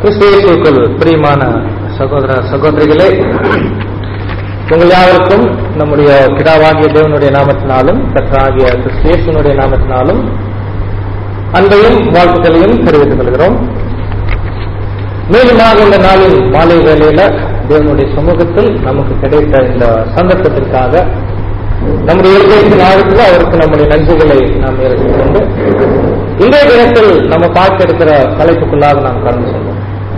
கிறிஸ்துவுக்குள் பிரியமான சகோதர சகோதரிகளே உங்கள் யாவருக்கும் நம்முடைய பிதாவாகிய தேவனுடைய நாமத்தினாலும் கற்றாகிய கிறிஸ்தியேசனுடைய நாமத்தினாலும் அன்பையும் வாழ்த்துக்களையும் தெரிவித்துக் கொள்கிறோம் மேலுமாக இந்த நாளில் மாலை வேளையில தேவனுடைய சமூகத்தில் நமக்கு கிடைத்த இந்த சந்தர்ப்பத்திற்காக நம்முடைய இயற்கை நாளுக்கு அவருக்கு நம்முடைய நன்றிகளை நாம் ஏற்றுக் கொண்டு இன்றைய தினத்தில் நம்ம பார்க்க இருக்கிற தலைப்புக்குள்ளாக நாம் கடந்து செல்வோம்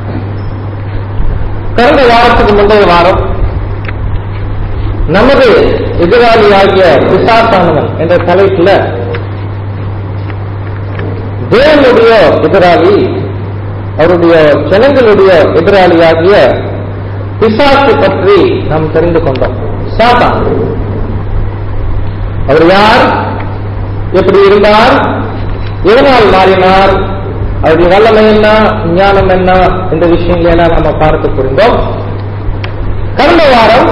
கடந்த வாரத்துக்கு முந்தைய வாரம் நமது எதிராளியாகிய பிசாசானவன் என்ற தலைப்புல தேவனுடைய எதிராளி அவருடைய ஜனங்களுடைய எதிராளியாகிய பிசாசு பற்றி நாம் தெரிந்து கொண்டோம் சாத்தான் அவர் யார் எப்படி இருந்தார் எதனால் மாறினார் அவருடைய வல்லமை என்ன ஞானம் என்ன இந்த விஷயங்கள் எல்லாம் நம்ம பார்த்து புரிந்தோம் கடந்த வாரம்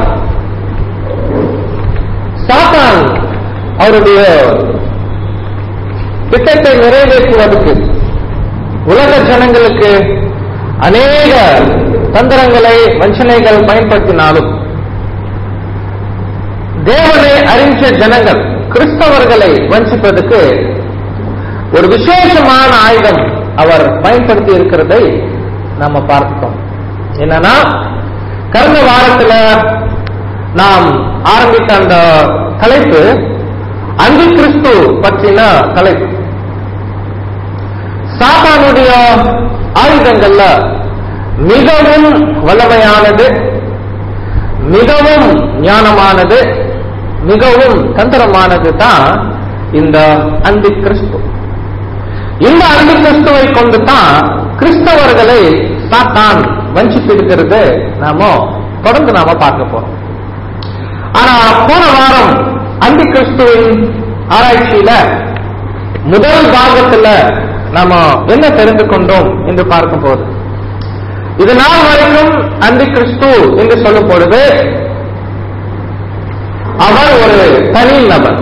சாத்தான் அவருடைய திட்டத்தை நிறைவேற்றுவதற்கு உலக ஜனங்களுக்கு அநேக தந்திரங்களை வஞ்சனைகள் பயன்படுத்தினாலும் தேவனை அறிஞ்ச ஜனங்கள் கிறிஸ்தவர்களை வஞ்சிப்பதற்கு ஒரு விசேஷமான ஆயுதம் அவர் பயன்படுத்தி இருக்கிறதை நாம பார்த்துட்டோம் என்னன்னா கடந்த வாரத்துல நாம் ஆரம்பித்த அந்த தலைப்பு அந்தி கிறிஸ்து பற்றின தலைப்பு சாத்தானுடைய ஆயுதங்கள்ல மிகவும் வல்லமையானது மிகவும் ஞானமானது மிகவும் தந்திரமானது தான் இந்த அந்தி கிறிஸ்து இந்த அந்தி கிறிஸ்துவை கொண்டு தான் கிறிஸ்தவர்களை சாத்தான் வஞ்சித்திருக்கிறது நாம தொடர்ந்து நாம பார்க்க போறோம் ஆனா போன வாரம் அந்தி கிறிஸ்துவின் ஆராய்ச்சியில முதல் பாகத்துல நாம என்ன தெரிந்து கொண்டோம் என்று பார்க்கும் போது இது நாள் வரைக்கும் அந்தி கிறிஸ்து என்று சொல்லும் பொழுது அவர் ஒரு தனி நபர்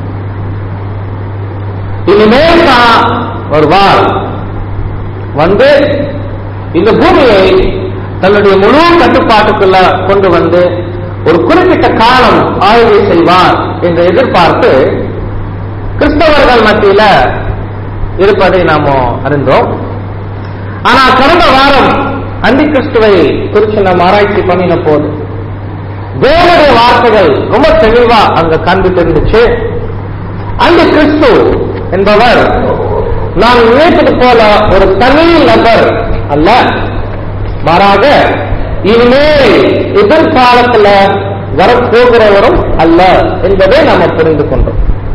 இனிமேல் தான் வருவார் வந்து இந்த பூமியை தன்னுடைய முழு கட்டுப்பாட்டுக்குள்ள கொண்டு வந்து ஒரு குறிப்பிட்ட காலம் ஆய்வு செய்வார் என்று எதிர்பார்த்து கிறிஸ்தவர்கள் மத்தியில இருப்பதை நாம அறிந்தோம் ஆனா கடந்த வாரம் அந்தி கிறிஸ்துவை குறித்து நாம் ஆராய்ச்சி பண்ணின போது தேவனுடைய வார்த்தைகள் ரொம்ப தெளிவா அங்க காண்பித்து இருந்துச்சு அந்த கிறிஸ்து என்பவர் நான் நினைத்தது போல ஒரு தனி நபர் அல்ல மாறாக இனிமேல் எதிர்காலத்துல வரப்போகிறவரும் அல்ல என்பதை நாம புரிந்து கொண்டோம்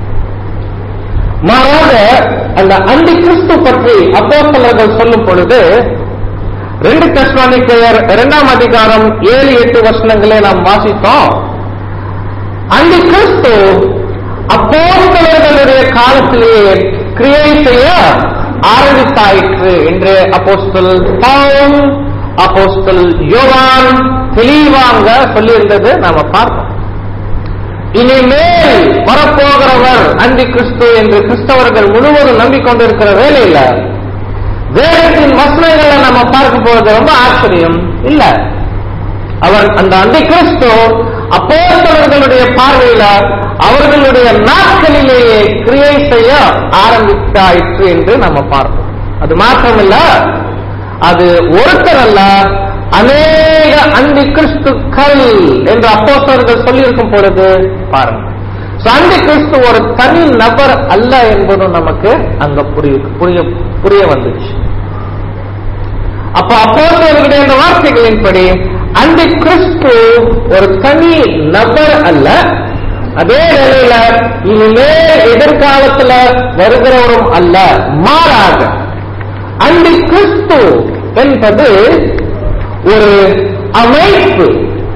மாறாக அந்த அந்தி கிறிஸ்து பற்றி அப்போஸ்தலர்கள் சொல்லும் பொழுது ரெண்டு தஸ்வானிக்கையர் இரண்டாம் அதிகாரம் ஏழு எட்டு வசனங்களை நாம் வாசித்தோம் அந்த கிறிஸ்து அப்போஸ்தலர்களுடைய காலத்திலேயே கிரியை செய்ய ஆரம்பித்தாயிற்று என்று அப்போஸ்தல் பவுல் அப்போஸ்தல் யோவான் தெளிவாங்க சொல்லியிருந்தது நாம பார்த்தோம் இனிமேல் வரப்போகிறவர் அந்தி கிறிஸ்து என்று கிறிஸ்தவர்கள் முழுவதும் நம்பிக்கொண்டிருக்கிற வேலையில வேதத்தின் வசனங்களை நம்ம பார்க்கும் போது ரொம்ப ஆச்சரியம் இல்ல அவர் அந்த அந்தி கிறிஸ்து அப்போஸ்தலர்களுடைய பார்வையில அவர்களுடைய நாட்களிலேயே கிரியை செய்ய ஆரம்பித்தாயிற்று என்று நம்ம பார்ப்போம் அது மாத்திரமில்ல அது ஒருத்தர் அல்ல அநேக அந்தி கிறிஸ்துக்கள் என்று அப்போஸ்தலர்கள் சொல்லியிருக்கும் பொழுது பாருங்க அந்தி கிறிஸ்து ஒரு தனி நபர் அல்ல என்பதும் நமக்கு அங்க புரிய புரிய புரிய வந்துச்சு அப்ப அப்போஸ்தலர்களுடைய இந்த வார்த்தைகளின்படி அந்த கிறிஸ்து ஒரு தனி நபர் அல்ல அதே நிலையில இனிமேல் எதிர்காலத்துல வருகிறவரும் அல்ல மாறாக அந்த கிறிஸ்து என்பது ஒரு அமைப்பு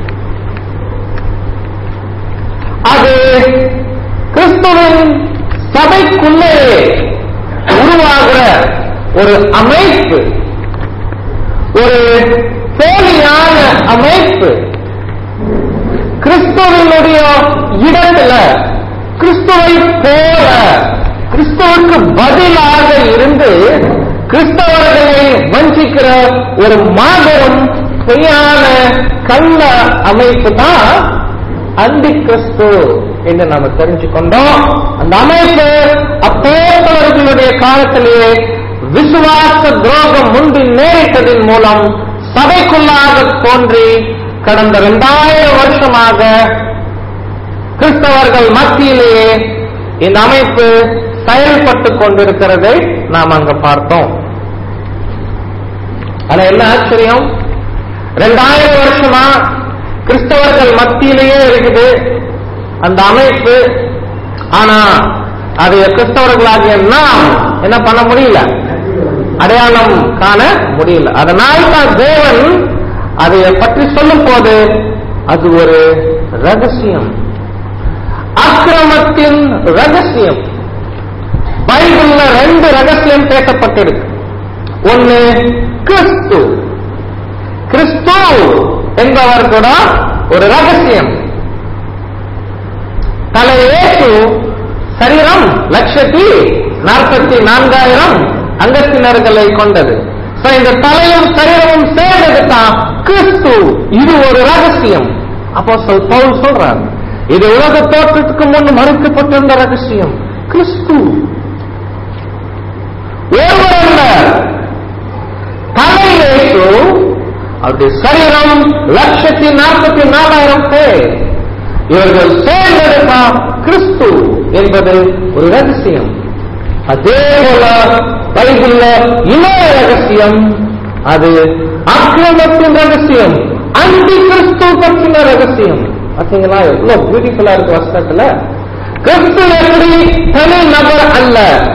அது கிறிஸ்துவின் சபைக்குள்ளே உருவாகிற ஒரு அமைப்பு ஒரு போலியான அமைப்பு கிறிஸ்துவனுடைய இடத்துல கிறிஸ்துவை போல கிறிஸ்துவுக்கு பதிலாக இருந்து கிறிஸ்தவர்களை வஞ்சிக்கிற ஒரு மாபெரும் பொய்யான கள்ள அமைப்பு தான் அந்தி கிறிஸ்து என்று நாம தெரிஞ்சுக்கொண்டோம் அந்த அமைப்பு அப்போத்தவர்களுடைய காலத்திலேயே விசுவாச துரோகம் முன்பு நேரிட்டதின் மூலம் சபைக்குள்ளாக தோன்றி கடந்த இரண்டாயிரம் வருஷமாக கிறிஸ்தவர்கள் மத்தியிலேயே இந்த அமைப்பு செயல்பட்டு கொண்டிருக்கிறதை நாம் அங்க பார்த்தோம் ஆனா என்ன ஆச்சரியம் ரெண்டாயிரம் வருஷமா கிறிஸ்தவர்கள் மத்தியிலேயே இருக்குது அந்த அமைப்பு ஆனா அது கிறிஸ்தவர்களாகிய நாம் என்ன பண்ண முடியல அடையாளம் காண முடியல அதனால் தான் தேவன் அதை பற்றி சொல்லும் போது அது ஒரு ரகசியம் அக்கிரமத்தின் ரகசியம் பைபிள்ல ரெண்டு ரகசியம் பேசப்பட்டிருக்கு ஒன்னு கிறிஸ்து கிறிஸ்து என்பவர் கூட ஒரு ரகசியம் தலையேசு சரீரம் லட்சத்தி நாற்பத்தி நான்காயிரம் அங்கத்தினர்களை கொண்டது So, இந்த தலையும் சரீரமும் சேர்ந்தது தான் கிறிஸ்து இது ஒரு ரகசியம் அப்போ சொல் பவுல் சொல்றார் இது உலக தோற்றத்துக்கு முன் மறுக்கப்பட்டிருந்த ரகசியம் கிறிஸ்து ஒருவர் அல்ல தலையேசு அவருடைய சரீரம் லட்சத்தி நாற்பத்தி நாலாயிரம் பேர் இவர்கள் சேர்ந்ததுமா கிறிஸ்து என்பது ஒரு ரகசியம் அதே போல பைபிள்ல இன்னொரு ரகசியம் அது அக்கிரமத்தின் ரகசியம் அந்தி கிறிஸ்து பற்றின ரகசியம் பார்த்தீங்களா எவ்வளவு பியூட்டிஃபுல்லா இருக்கு வசனத்துல கிறிஸ்து எப்படி தனி நபர் அல்ல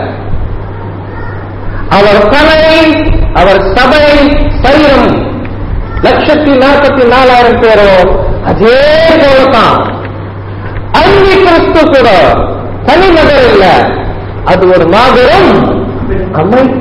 அவர் தலை அவர் சபை சரீரம் லட்சத்தி நாற்பத்தி நாலாயிரம் பேரோ அதே போலதான் அந்தி கிறிஸ்து கூட தனி நபர் இல்ல அது ஒரு மாபெரும் அமைப்பு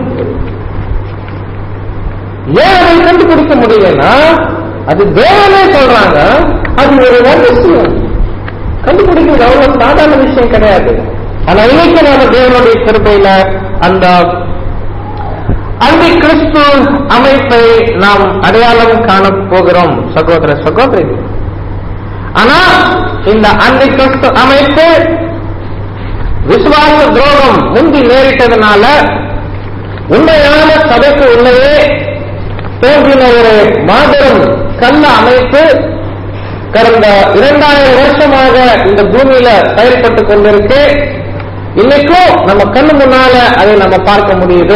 ஏன் அதை கண்டுபிடிக்க முடியலன்னா அது தேவனே சொல்றாங்க அது ஒரு ரகசியம் கண்டுபிடிக்கிறது அவ்வளவு சாதாரண விஷயம் கிடையாது ஆனா இன்னைக்கு நாம தேவனுடைய கிருபையில அந்த அந்தி கிறிஸ்து அமைப்பை நாம் அடையாளம் காண போகிறோம் சகோதர சகோதரி ஆனா இந்த அந்தி கிறிஸ்து அமைப்பு விசுவாச துரோகம் முந்தி நேரிட்டதுனால உண்மையான சபைக்கு உள்ளே தோன்றின ஒரு மாபெரும் கள்ள அமைப்பு கடந்த இரண்டாயிரம் வருஷமாக இந்த பூமியில செயல்பட்டு கொண்டிருக்கு இன்னைக்கும் நம்ம கண்ணு முன்னால அதை நம்ம பார்க்க முடியுது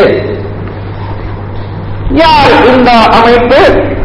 யார் இந்த அமைப்பு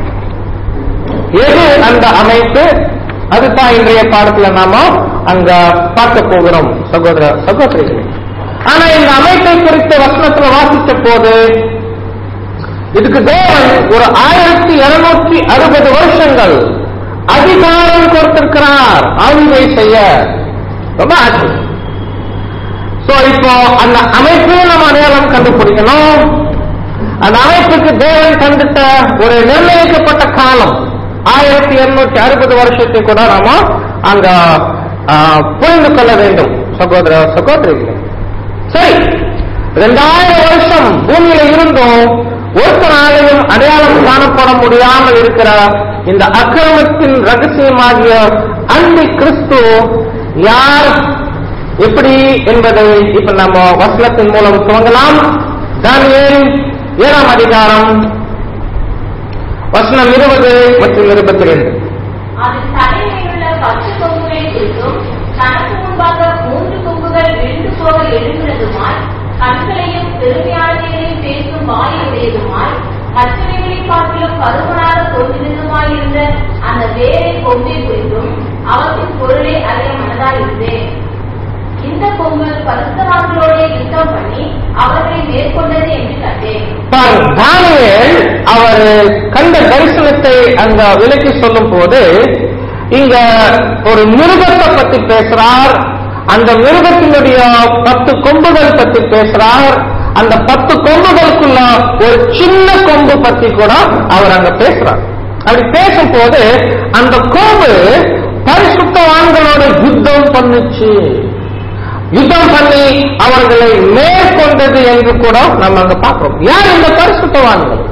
எது அந்த அமைப்பு அதுதான் இன்றைய பாடத்துல நாம அங்க பார்க்க போகிறோம் சகோதர சகோதரிகளே ஆனா இந்த அமைப்பை குறித்த வசனத்துல வாசித்த போது இதுக்கு தேவன் ஒரு ஆயிரத்தி இருநூற்றி அறுபது வருஷங்கள் அதிகாரம் கொடுத்திருக்கிறார் ஆளுகை செய்ய ரொம்ப ஆச்சரியம் சோ இப்போ அந்த அமைப்பையும் நம்ம அடையாளம் கண்டுபிடிக்கணும் அந்த அமைப்புக்கு தேவன் கண்டுட்ட ஒரு நிர்ணயிக்கப்பட்ட காலம் ஆயிரத்தி இருநூற்றி அறுபது வருஷத்தை கூட நாம அங்க ஆ, புரிந்து கொள்ள வேண்டும் சகோதர சகோதரிகளே சரி ரெண்டாயிரம் வருஷம் பூமியில இருந்தும் ஒருத்தராலையும் அடையாளம் காணப்பட முடியாமல் இருக்கிற இந்த அக்கிரமத்தின் ரகசியமாகிய அந்தி கிறிஸ்து யார் எப்படி என்பதை இப்ப நம்ம வசனத்தின் மூலம் துவங்கலாம் தானியேல் ஏழாம் அதிகாரம் வசனம் இருபது மற்றும் இருபத்தி ரெண்டு அது தலைமையுள்ள பத்து கொம்புகளை குறித்தும் தனக்கு முன்பாக மூன்று கொம்புகள் விழுந்து போக எழுகிறதுமாய் கண்களையும் பெருமையானவைகளையும் பேசும் வாயுடையதுமாய் மற்றவைகளை பார்க்கிலும் பருவனாக தோன்றினதுமாயிருந்த அந்த வேரை கொம்பை குறித்தும் அவற்றின் பொருளை அறிய மனதாயிருந்தேன் இந்த கொம்பு பரிசுத்தவான்களோட யுத்தம் பண்ணி அவர்களை மேற்கொண்டது என்று கண்டேன் பாருங்க, தானியேல் அவர் கண்ட தரிசனத்தை அங்க விலக்கி சொல்லும் போது இங்க ஒரு மிருகத்தை பத்தி பேசுறார் அந்த மிருகத்தினுடைய பத்து கொம்புகள் பத்தி பேசுறார் அந்த பத்து கொம்புகளுக்குள்ள ஒரு சின்ன கொம்பு பத்தி கூட அவர் அங்க பேசுறார் அப்படி பேசும்போது அந்த கொம்பு பரிசுத்தவான்களோட யுத்தம் பண்ணுச்சு யுத்தம் பண்ணி அவர்களை மேற்கொண்டது என்று கூட நம்ம அங்க பார்க்கிறோம் யார் இந்த பரிசுத்தவான்கள்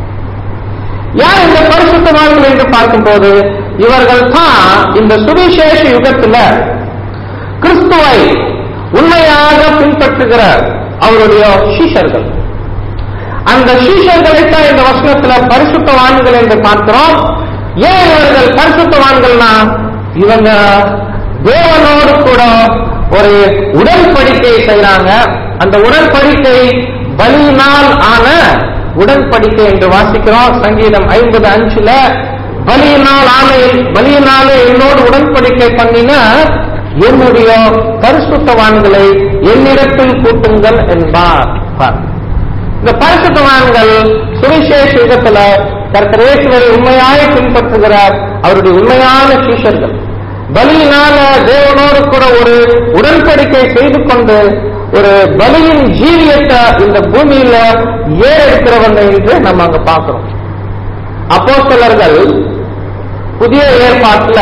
யார் இந்த பரிசுத்தவான்கள் என்று பார்க்கும்போது இவர்கள் தான் இந்த சுவிசேஷ யுகத்துல கிறிஸ்துவை உண்மையாக பின்பற்றுகிற அவருடைய சீஷர்கள் அந்த சீஷர்களைத்தான் இந்த வசனத்துல பரிசுத்தவான்கள் என்று பார்க்கிறோம் ஏன் இவர்கள் பரிசுத்தவான்கள்னா இவங்க தேவனோடு கூட ஒரு உடன்படிக்கை செய்றாங்க அந்த உடன்படிக்கை பலியினால் ஆன உடன்படிக்கை என்று வாசிக்கிறோம் சங்கீதம் ஐம்பது அஞ்சுல பலியினால் ஆன பலியினாலே என்னோடு உடன்படிக்கை பண்ணினா என்னுடைய பரிசுத்தவான்களை என்னிடத்தில் கூட்டுங்கள் என்பார் பார். இந்த பரிசுத்தவான்கள் சுவிசேஷ யுகத்துல கர்த்தரேஸ்வரை உண்மையாய் பின்பற்றுகிறார் அவருடைய உண்மையான சீஷர்கள் பலியினால தேவனோடு கூட ஒரு உடன்படிக்கை செய்து கொண்டு ஒரு பலியின் ஜீவியத்தை இந்த பூமியில ஏறெடுக்கிறவங்க என்று நம்ம அங்க பார்க்கிறோம் அப்போஸ்தலர்கள் புதிய ஏற்பாட்டுல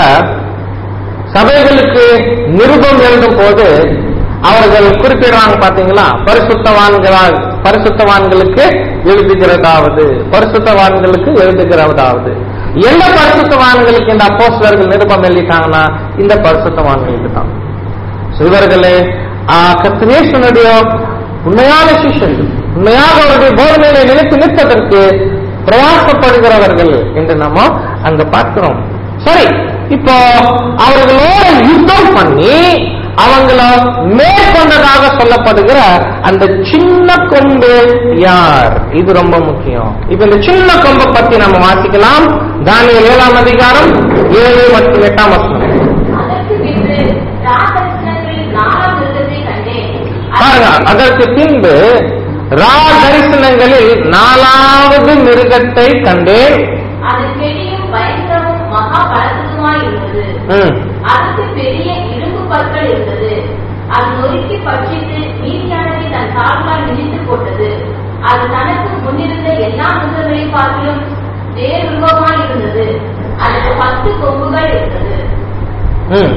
சபைகளுக்கு நிருபம் எழுதும் போது அவர்கள் குறிப்பிடுறாங்க பாத்தீங்களா பரிசுத்தவான்களால் பரிசுத்தவான்களுக்கு எழுதுகிறதாவது பரிசுத்தவான்களுக்கு எழுதுகிறதாவது எந்த பரிசுத்தவான்களுக்கு இந்த அப்போஸ்தலர்கள் நிருபம் எழுதிட்டாங்கன்னா இந்த பரிசுத்தவான்களுக்கு தான் So, இவர்களே கத்திரேசனுடைய உண்மையான சிஷ்யர்கள் உண்மையாக அவருடைய போதனையை நினைத்து நிற்பதற்கு பிரயாசப்படுகிறவர்கள் என்று நம்ம அங்க பார்க்கிறோம் சரி இப்போ அவர்களோட யுத்தம் பண்ணி அவங்கள மேற்கொண்டதாக சொல்லப்படுகிற அந்த சின்ன கொம்பு யார் இது ரொம்ப முக்கியம் இப்ப இந்த சின்ன கொம்பை பத்தி நம்ம வாசிக்கலாம் தானியல் ஏழாம் அதிகாரம் ஏழு மற்றும் எட்டாம் வசனம் அதற்கு பின்பு ராதர்சனங்களில் நாலாம் மிருகத்தை கண்டேன் பாருங்க அதற்கு பின்பு ரா தரிசனங்களில் நாலாவது மிருகத்தை கண்டேன் அது பெரியும் பயங்கரமும் மகா பலத்துமாய் இருந்தது ம், அதற்கு பெரிய இரும்பு பற்கள் இருந்தது அது நொறுக்கி பட்சித்து மீதியானதை தன் கால்களால் மிதித்து போட்டது அது தனக்கு முன்னிருந்த எல்லா மிருகங்களை பார்க்கிலும் வேறுருவமாய் இருந்தது அதற்கு பத்து கொம்புகள் இருந்தது ம்.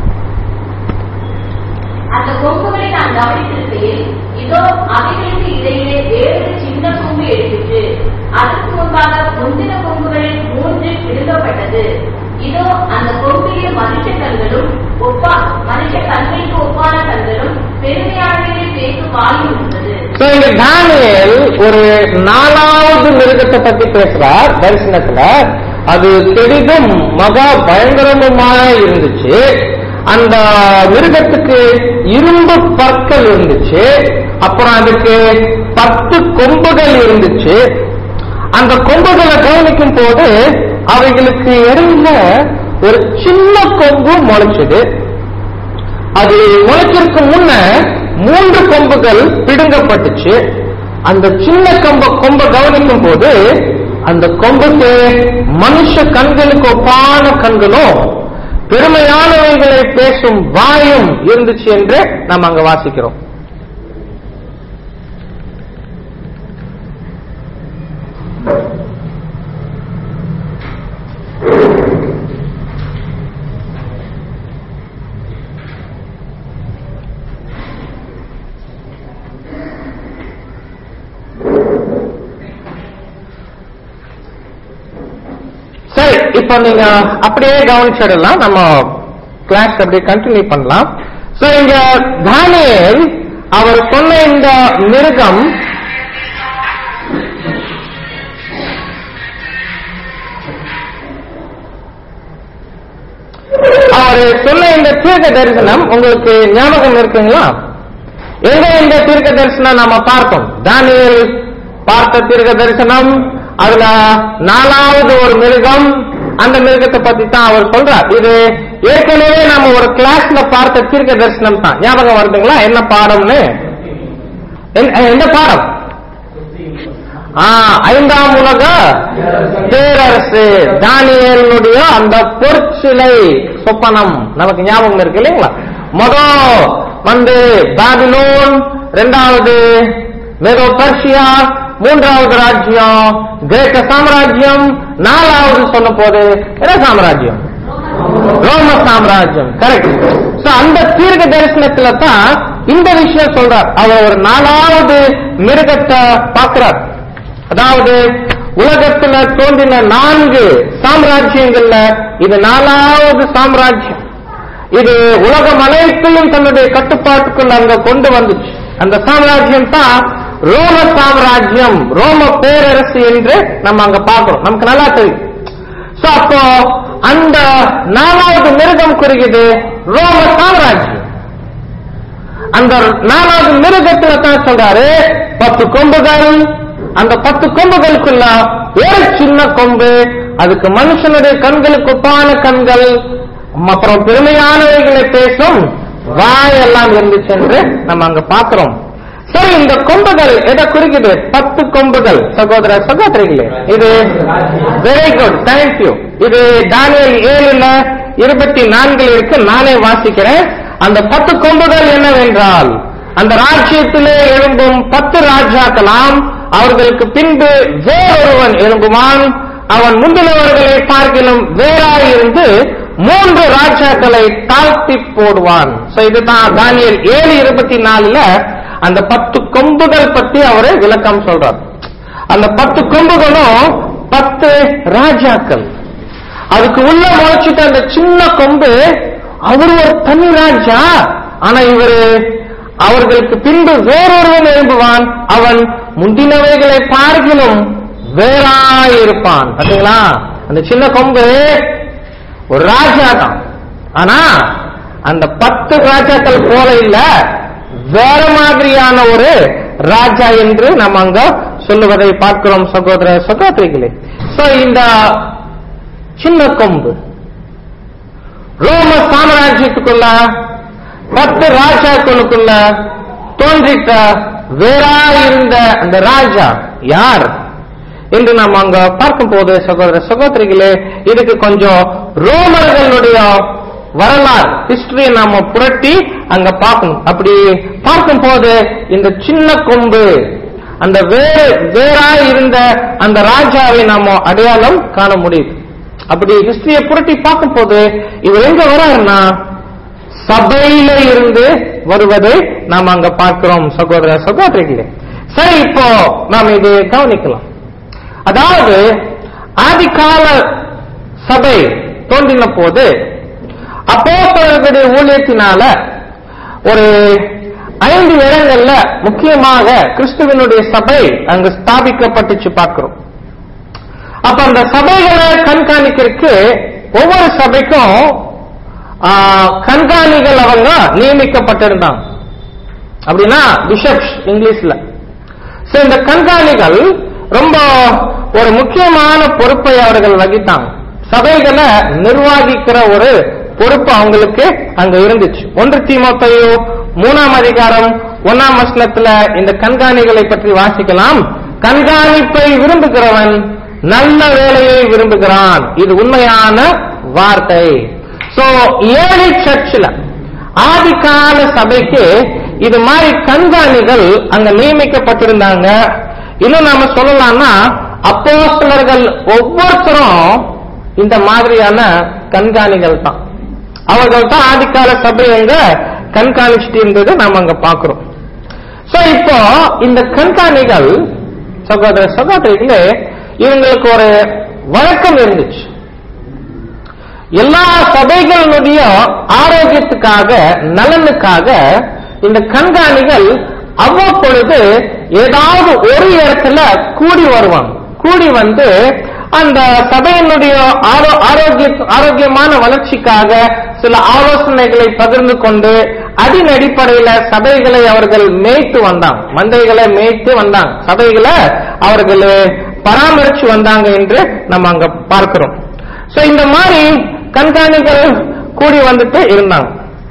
அந்த கொம்புகளை நான் கவனித்திருக்கையில் இதோ அவைகளுக்கு இடையிலே வேறு சின்ன கொம்பு எடுத்துட்டு அதற்கு முன்பாக முந்தின கொம்புகளில் மூன்று பிடுங்கப்பட்டது இதோ அந்த கொம்பிலே மனுஷ கண்களும் ஒப்பா மனுஷ கண்களுக்கு ஒப்பான கண்களும் பெருமையானவர்களை பேசும் வாயும் இருந்தது So, இங்க தானியேல் ஒரு நாலாவது மிருகத்தை பத்தி பேசுறார் தரிசனத்துல அது பெரிதும் மகா பயங்கரமுமாக இருந்துச்சு அந்த மிருகத்துக்கு இரும்பு பற்கள் இருந்துச்சு அப்புறம் அதுக்கு பத்து கொம்புகள் இருந்துச்சு அந்த கொம்புகளை கவனிக்கும் போது அவைகளுக்கு இடையில ஒரு சின்ன கொம்பு முளைச்சது அது முளைச்சிருக்கு முன்ன மூன்று கொம்புகள் பிடுங்கப்பட்டுச்சு அந்த சின்ன கொம்ப கொம்ப கவனிக்கும் போது அந்த கொம்புக்கு மனுஷ கண்களுக்கு ஒப்பான கண்களும் பெருமையானவைகளை பேசும் வாயும் இருந்துச்சு என்று நாம் அங்க வாசிக்கிறோம் சரி இப்போ நீங்க அப்படியே கவனிச்சிடலாம் நம்ம கிளாஸ் அப்படியே கண்டினியூ பண்ணலாம் சோ இங்க தானியேல் அவர் சொன்ன இந்த மிருகம் அவர் சொன்ன இந்த தீர்க்க தரிசனம் உங்களுக்கு ஞாபகம் இருக்குங்களா எங்க இந்த தீர்க்க தரிசனம் நாம பார்த்தோம் தானியேல் பார்த்த தீர்க்க தரிசனம் அதுல நாலாவது ஒரு மிருகம் அந்த மிருகத்தை பத்தி தான் அவர் சொல்றார் இது ஏற்கனவே நம்ம ஒரு கிளாஸ்ல பார்த்த தீர்க்க தரிசனம் தான் ஞாபகம் வருதுங்களா என்ன பாடம்னு என்- எந்த பாடம் ஆ, ஐந்தாம் உலக பேரரசு தானியேலுடைய அந்த பொற்சிலை சொப்பனம் நமக்கு ஞாபகம் இருக்கு இல்லைங்களா மொதல் வந்து பாபிலோன் ரெண்டாவது மேதோ பர்ஷியா மூன்றாவது ராஜ்யம் கிரேக்க சாம்ராஜ்யம் நாலாவது சொல்ல போது என்ன சாம்ராஜ்யம் ரோம சாம்ராஜ்யம் கரெக்ட் சோ அந்த தீர்க்க தரிசனத்துல தான் இந்த விஷயம் சொல்றார் அவர் ஒரு நாலாவது மிருகத்தை பார்க்கிறார் அதாவது உலகத்துல தோன்றின நான்கு சாம்ராஜ்யங்கள்ல இது நாலாவது சாம்ராஜ்யம் இது உலகம் அனைத்தையும் தன்னுடைய கட்டுப்பாட்டுக்குள்ள அங்க கொண்டு வந்துச்சு அந்த சாம்ராஜ்யம் தான் ரோம சாம்ராஜ்யம் ரோம பேரரசு என்று நம்ம அங்க பார்க்கிறோம் நமக்கு நல்லா தெரியும் சோ அப்போ அந்த நாலாவது மிருகம் குறிக்குது ரோம சாம்ராஜ்யம் அந்த நாலாவது மிருகத்துல தான் சொல்றாரு பத்து கொம்புகள் அந்த பத்து கொம்புகளுக்குள்ள ஒரு சின்ன கொம்பு அதுக்கு மனுஷனுடைய கண்களுக்கு ஒப்பான கண்கள் அப்புறம் பெருமையானவைகளை பேசும் வாயெல்லாம் இருந்துச்சு என்று நம்ம அங்க பாக்குறோம் சரி இந்த கொம்புகள் எதை குறிக்குது பத்து கொம்புகள் சகோதர சகோதரிகளே இது வெரி குட் தேங்க்யூ இது தானியல் ஏழுல இருபத்தி நான்கில் இருக்கு நானே வாசிக்கிறேன் அந்த பத்து கொம்புகள் என்னவென்றால் அந்த ராஜ்யத்திலே எழும்பும் பத்து ராஜாக்களாம் அவர்களுக்கு பின்பு வேறொருவன் எழும்புவான் அவன் முந்தினவர்களை பார்க்கிலும் வேறாயிருந்து மூன்று ராஜாக்களை தாழ்த்தி போடுவான் So இதுதான் தானியல் ஏழு இருபத்தி நாலுல அந்த பத்து கொம்புகள் பத்தி அவரு விளக்கம் சொல்றார் அந்த பத்து கொம்புகளும் பத்து ராஜாக்கள் அதுக்கு உள்ள முளைச்சிட்ட அந்த சின்ன கொம்பு அவர் ஒரு தனி ராஜா ஆனா இவரு அவர்களுக்கு பின்பு வேறொருவன் எழும்புவான் அவன் முந்தினவைகளை பார்க்கிலும் வேறாயிருப்பான் பாத்தீங்களா அந்த சின்ன கொம்பு ஒரு ராஜா தான் ஆனா அந்த பத்து ராஜாக்கள் போல இல்ல வேற மாதிரியான ஒரு ராஜா என்று நம்ம அங்க சொல்லுவதை பார்க்கிறோம் சகோதர சகோதரிகளே சோ இந்த சின்ன கொம்பு ரோம சாம்ராஜ்யத்துக்குள்ள பத்து ராஜாக்களுக்குள்ள தோன்றிட்ட வேறாயிருந்த அந்த ராஜா யார் என்று நாம் அங்க பார்க்கும் போது சகோதர சகோதரிகளே இதுக்கு கொஞ்சம் ரோமர்களுடைய வரலாறு ஹிஸ்டரியை நாம புரட்டி அங்க பார்க்கணும் அப்படி பார்க்கும் போது இந்த சின்ன கொம்பு அந்த வேறு வேறாய் இருந்த அந்த ராஜாவை நாம அடையாளம் காண முடியுது அப்படி ஹிஸ்டரியை புரட்டி பார்க்கும் போது இவர் எங்க வராருன்னா சபையில இருந்து வருவதை நாம் அங்க பார்க்கிறோம் சகோதர சகோதரிகளே சரி இப்போ நாம் இதை கவனிக்கலாம் அதாவது ஆதிகால சபை தோன்றின போது அப்போஸ்தலர்களுடைய ஊழியத்தினால ஒரு ஐந்து இடங்கள்ல முக்கியமாக கிறிஸ்துவனுடைய சபை அங்கு ஸ்தாபிக்கப்பட்டுச்சு பார்க்கிறோம் அப்ப அந்த சபைகளை கண்காணிக்கிறதுக்கு ஒவ்வொரு சபைக்கும் ஆ, கண்காணிகள் அவங்க நியமிக்கப்பட்டிருந்தாங்க அப்படின்னா பிஷப்ஸ் இங்கிலீஷ்ல சோ இந்த கண்காணிகள் ரொம்ப ஒரு முக்கியமான பொறுப்பை அவர்கள் வகித்தாங்க சபைகளை நிர்வகிக்கிற ஒரு பொறுப்பு அவங்களுக்கு அங்க இருந்துச்சு ஒன்று தீமோத்தேயு மூணாம் அதிகாரம் ஒன்னாம் வசனத்துல இந்த கண்காணிகளை பற்றி வாசிக்கலாம் கண்காணிப்பை விரும்புகிறவன் நல்ல வேலையை விரும்புகிறான் இது உண்மையான வார்த்தை சோ ஏழை சர்ச்சில் ஆதிகால சபைக்கு இது மாதிரி கண்காணிகள் அங்க நியமிக்கப்பட்டிருந்தாங்க இன்னும் நாம சொல்லலாம்னா அப்போஸ்தலர்கள் ஒவ்வொருத்தரும் இந்த மாதிரியான கண்காணிகள் தான் அவர்கள் தான் ஆதிகால சபை அங்க கண்காணிச்சுட்டு இருந்தது நாம அங்க பாக்குறோம் சோ இப்போ இந்த கண்காணிகள் சகோதர சகோதரிகளே இவங்களுக்கு ஒரு வழக்கம் இருந்துச்சு எல்லா சபைகளினுடைய ஆரோக்கியத்துக்காக நலனுக்காக இந்த கண்காணிகள் அவ்வப்பொழுது ஏதாவது ஒரு இடத்துல கூடி வருவாங்க கூடி வந்து அந்த சபையினுடைய ஆரோ- ஆரோக்கிய ஆரோக்கியமான வளர்ச்சிக்காக சில ஆலோசனைகளை பகிர்ந்து கொண்டு அதன் அடிப்படையில சபைகளை அவர்கள் மேய்த்து வந்தாங்க மந்தைகளை மேய்த்து வந்தாங்க சபைகளை அவர்கள் பராமரிச்சு வந்தாங்க என்று நம்ம அங்க பார்க்கிறோம் சோ இந்த மாதிரி கண்காணிகள் கூடி வந்துட்டு இருந்தாங்க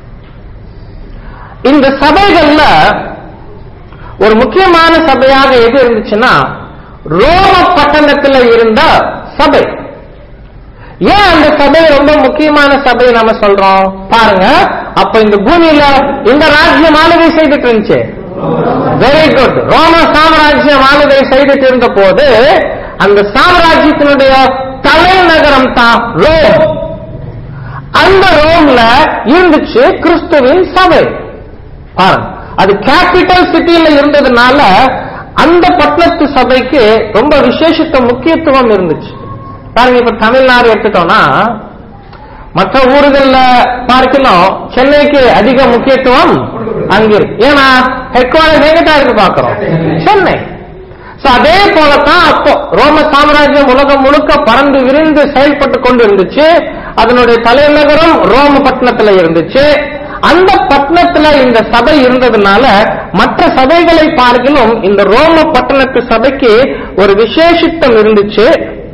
இந்த சபைகள்ல ஒரு முக்கியமான சபையாக எது இருந்துச்சுன்னா ரோம பட்டணத்துல இருந்த சபை ஏன் அந்த சபை ரொம்ப முக்கியமான சபை நாம சொல்றோம் பாருங்க அப்ப இந்த பூமியில இந்த ராஜ்யம் ஆளுகை செய்துட்டு இருந்துச்சு வெரி குட் ரோம சாம்ராஜ்யம் ஆளுகை செய்துட்டு இருந்த போது அந்த சாம்ராஜ்யத்தினுடைய தலைநகரம் தான் ரோம் அந்த ரோம்ல இருந்துச்சு கிறிஸ்துவின் சபை பாருங்க அது கேபிட்டல் சிட்டியில இருந்ததுனால அந்த பட்டணத்து சபைக்கு ரொம்ப விசேஷித்த முக்கியத்துவம் இருந்துச்சு பாருங்க இப்ப தமிழ்நாடு எடுத்துட்டோம்னா மற்ற ஊர்கள்ல பார்க்கலாம் சென்னைக்கு அதிக முக்கியத்துவம் அங்க இருக்கு ஏன்னா ஹெட் குவார்டர் எங்கிட்ட இருக்கு பாக்குறோம் சென்னை So, அதே போலதான் அப்போ ரோம சாம்ராஜ்யம் உலகம் முழுக்க பறந்து விரிந்து செயல்பட்டு கொண்டு இருந்துச்சு அதனுடைய தலைநகரம் ரோம பட்டணத்துல இருந்துச்சு அந்த பட்டணத்துல இந்த சபை இருந்ததுனால மற்ற சபைகளை பார்க்கிலும் இந்த ரோம பட்டணத்து சபைக்கு ஒரு விசேஷித்தம் இருந்துச்சு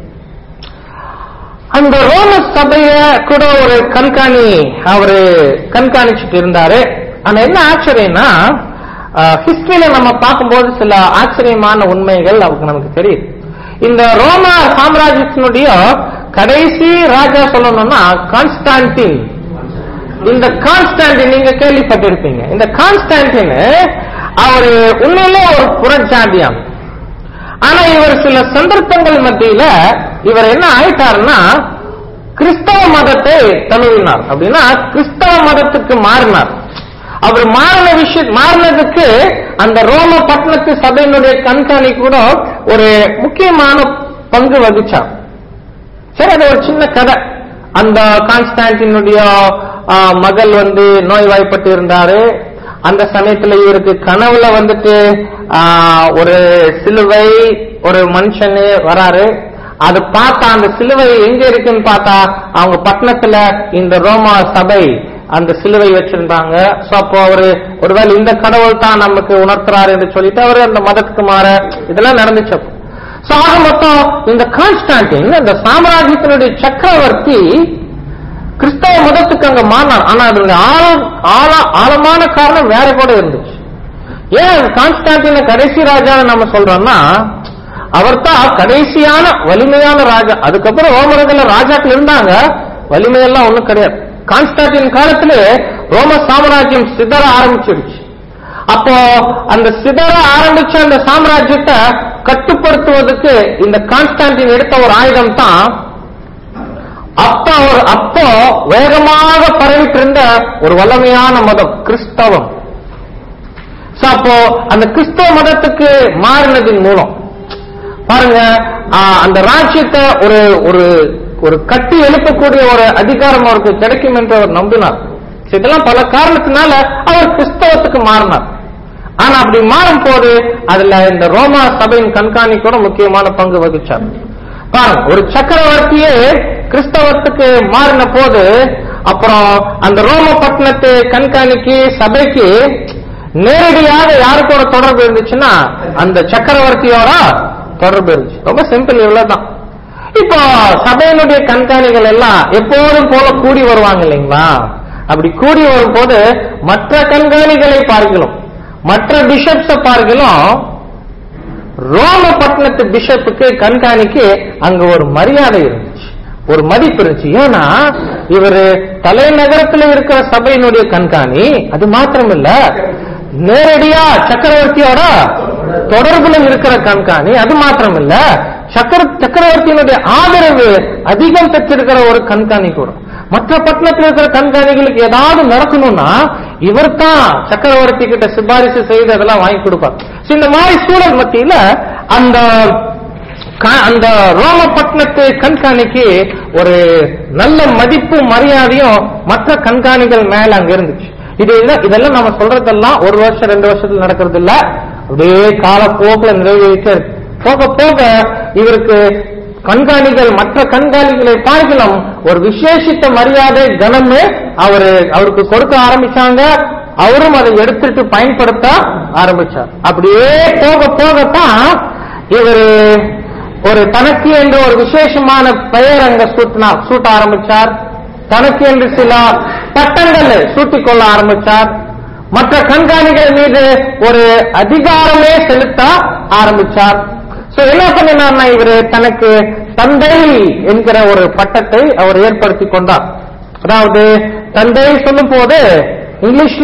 அந்த ரோம சபைய கூட ஒரு கண்காணி அவரு கண்காணிச்சுட்டு இருந்தாரு ஆனா என்ன ஆச்சரியம்னா ஹிஸ்டரியில நம்ம பார்க்கும்போது சில ஆச்சரியமான உண்மைகள் அவருக்கு நமக்கு தெரியுது இந்த ரோம சாம்ராஜ்யத்தினுடைய கடைசி ராஜா சொல்லணும்னா கான்ஸ்டான்டின் இந்த கான்ஸ்டான்டின் நீங்க கேள்விப்பட்டிருப்பீங்க இந்த கான்ஸ்டான்டின் அவரு உண்மையிலே ஒரு புறஜாதியாம் ஆனா இவர் சில சந்தர்ப்பங்கள் மத்தியில இவர் என்ன ஆயிட்டாருன்னா கிறிஸ்தவ மதத்தை தழுவினார் அப்படின்னா கிறிஸ்தவ மதத்துக்கு மாறினார் அவர் மாறின விஷயம் மாறினதுக்கு அந்த ரோம பட்டணத்து சபையினுடைய கண்காணி கூட ஒரு முக்கியமான பங்கு வகிச்சார் சரி அது ஒரு சின்ன கதை அந்த கான்ஸ்டான்டினுடைய ஆ, மகள் வந்து நோய்வாய்ப்பட்டு இருந்தாரு அந்த சமயத்துல இவருக்கு கனவுல வந்துட்டு ஆ, ஒரு சிலுவை ஒரு மனுஷனு வராரு அது பார்த்தா அந்த சிலுவை எங்க இருக்குன்னு பார்த்தா அவங்க பட்டணத்துல இந்த ரோமா சபை அந்த சிலுவை வச்சிருந்தாங்க சோ அப்போ அவரு ஒருவேளை இந்த கடவுள் தான் நமக்கு உணர்த்துறாரு என்று சொல்லிட்டு அவரு அந்த மதத்துக்கு மாற இதெல்லாம் நடந்துச்சு அப்போ So, ஆக மொத்தம் இந்த கான்ஸ்டான்டின் இந்த சாம்ராஜ்யத்தினுடைய சக்கரவர்த்தி கிறிஸ்தவ மதத்துக்கு அங்க மாறினார் ஆனா அதனுடைய ஆழ ஆழ- ஆழமான காரணம் வேற கூட இருந்துச்சு ஏன் கான்ஸ்டான்டின கடைசி ராஜான்னு நம்ம சொல்றோம்னா அவர் தான் கடைசியான வலிமையான ராஜா அதுக்கப்புறம் ரோமர்கள ராஜாக்கள் இருந்தாங்க வலிமையெல்லாம் ஒண்ணும் கிடையாது கான்ஸ்டான்டின் காலத்திலே ரோம சாம்ராஜ்யம் சிதற ஆரம்பிச்சிருச்சு அப்போ அந்த சிதற ஆரம்பிச்ச அந்த சாம்ராஜ்யத்தை கட்டுப்படுத்துவதற்கு இந்த கான்ஸ்டான்டின் எடுத்த ஒரு ஆயுதம் தான் அப்போ ஒரு அப்போ வேகமாக பரவிட்டு இருந்த ஒரு வல்லமையான மதம் கிறிஸ்தவம் So, அப்போ அந்த கிறிஸ்தவ மதத்துக்கு மாறினதின் மூலம் பாருங்க ஆ, அந்த ராஜ்யத்தை ஒரு ஒரு ஒரு கட்டி எழுப்பக்கூடிய ஒரு அதிகாரம் அவருக்கு கிடைக்கும் என்று அவர் நம்பினார் So, இதெல்லாம் பல காரணத்தினால அவர் கிறிஸ்தவத்துக்கு மாறினார் ஆனா அப்படி மாறும் போது அதுல இந்த ரோமா சபையின் கண்காணி கூட முக்கியமான பங்கு வகிச்சார் பாருங்க ஒரு சக்கரவர்த்தியே கிறிஸ்தவத்துக்கு மாறின போது அப்புறம் அந்த ரோம பட்டணத்து கண்காணிக்கு சபைக்கு நேரடியாக யாரு கூட தொடர்பு இருந்துச்சுன்னா அந்த சக்கரவர்த்தியோட தொடர்பு இருந்துச்சு ரொம்ப சிம்பிள் இவ்வளவுதான் இப்போ சபையினுடைய கண்காணிகள் எல்லாம் எப்போதும் போல கூடி வருவாங்க இல்லைங்களா அப்படி கூடி வரும்போது மற்ற கண்காணிகளை பார்க்கலாம் மற்ற பிஷப்ஸ பார்க்கலாம் ரோம பட்டணத்து பிஷப்புக்கு கண்காணிக்கு அங்க ஒரு மரியாதை இருந்துச்சு ஒரு மதிப்பு இருந்துச்சு ஏன்னா இவரு தலைநகரத்துல இருக்கிற சபையினுடைய கண்காணி அது மாத்திரம் இல்ல நேரடியா சக்கரவர்த்தியோட தொடர்புல இருக்கிற கண்காணி அது மாத்திரம் இல்ல சக்கர சக்கரவர்த்தியினுடைய ஆதரவு அதிகம் பெற்றிருக்கிற ஒரு கண்காணி கூட மற்ற பட்டணத்தில் இருக்கிற கண்காணிகளுக்கு ஏதாவது நடக்கணும்னா இவர் தான் சக்கரவர்த்தி கிட்ட சிபாரிசு செய்து அதெல்லாம் வாங்கி கொடுப்பார் So, இந்த மாதிரி சூழல் மத்தியில அந்த க- அந்த ரோமபட்டினத்து கண்காணிக்கு ஒரு நல்ல மதிப்பும் மரியாதையும் மற்ற கண்காணிகள் மேல அங்க இருந்துச்சு இது இல்ல இதெல்லாம் நம்ம சொல்றதெல்லாம் ஒரு வருஷம் ரெண்டு வருஷத்துல நடக்கிறது இல்ல அப்படியே காலப்போக்கில் நிறைவேறிட்டே இருக்கு போக போக இவருக்கு கண்காணிகள் மற்ற கண்காணிகளை பார்க்கலாம் ஒரு விசேஷித்த மரியாதை கனமு அவரு அவருக்கு கொடுக்க ஆரம்பிச்சாங்க அவரும் அதை எடுத்துட்டு பயன்படுத்த ஆரம்பிச்சார் அப்படியே போக போகத்தான் இவர் ஒரு தனக்கு என்று ஒரு விசேஷமான பெயர் அங்க சூட்டினா சூட்ட ஆரம்பிச்சார் தனக்கு என்று சில பட்டங்களை சூட்டிக் கொள்ள ஆரம்பிச்சார் மற்ற கண்காணிகள் மீது ஒரு அதிகாரமே செலுத்த ஆரம்பிச்சார் சோ என்ன பண்ணினார்னா இவரு தனக்கு தந்தை என்கிற ஒரு பட்டத்தை அவர் ஏற்படுத்தி கொண்டார் அதாவது தந்தை சொல்லும் போது இங்கிலீஷ்ல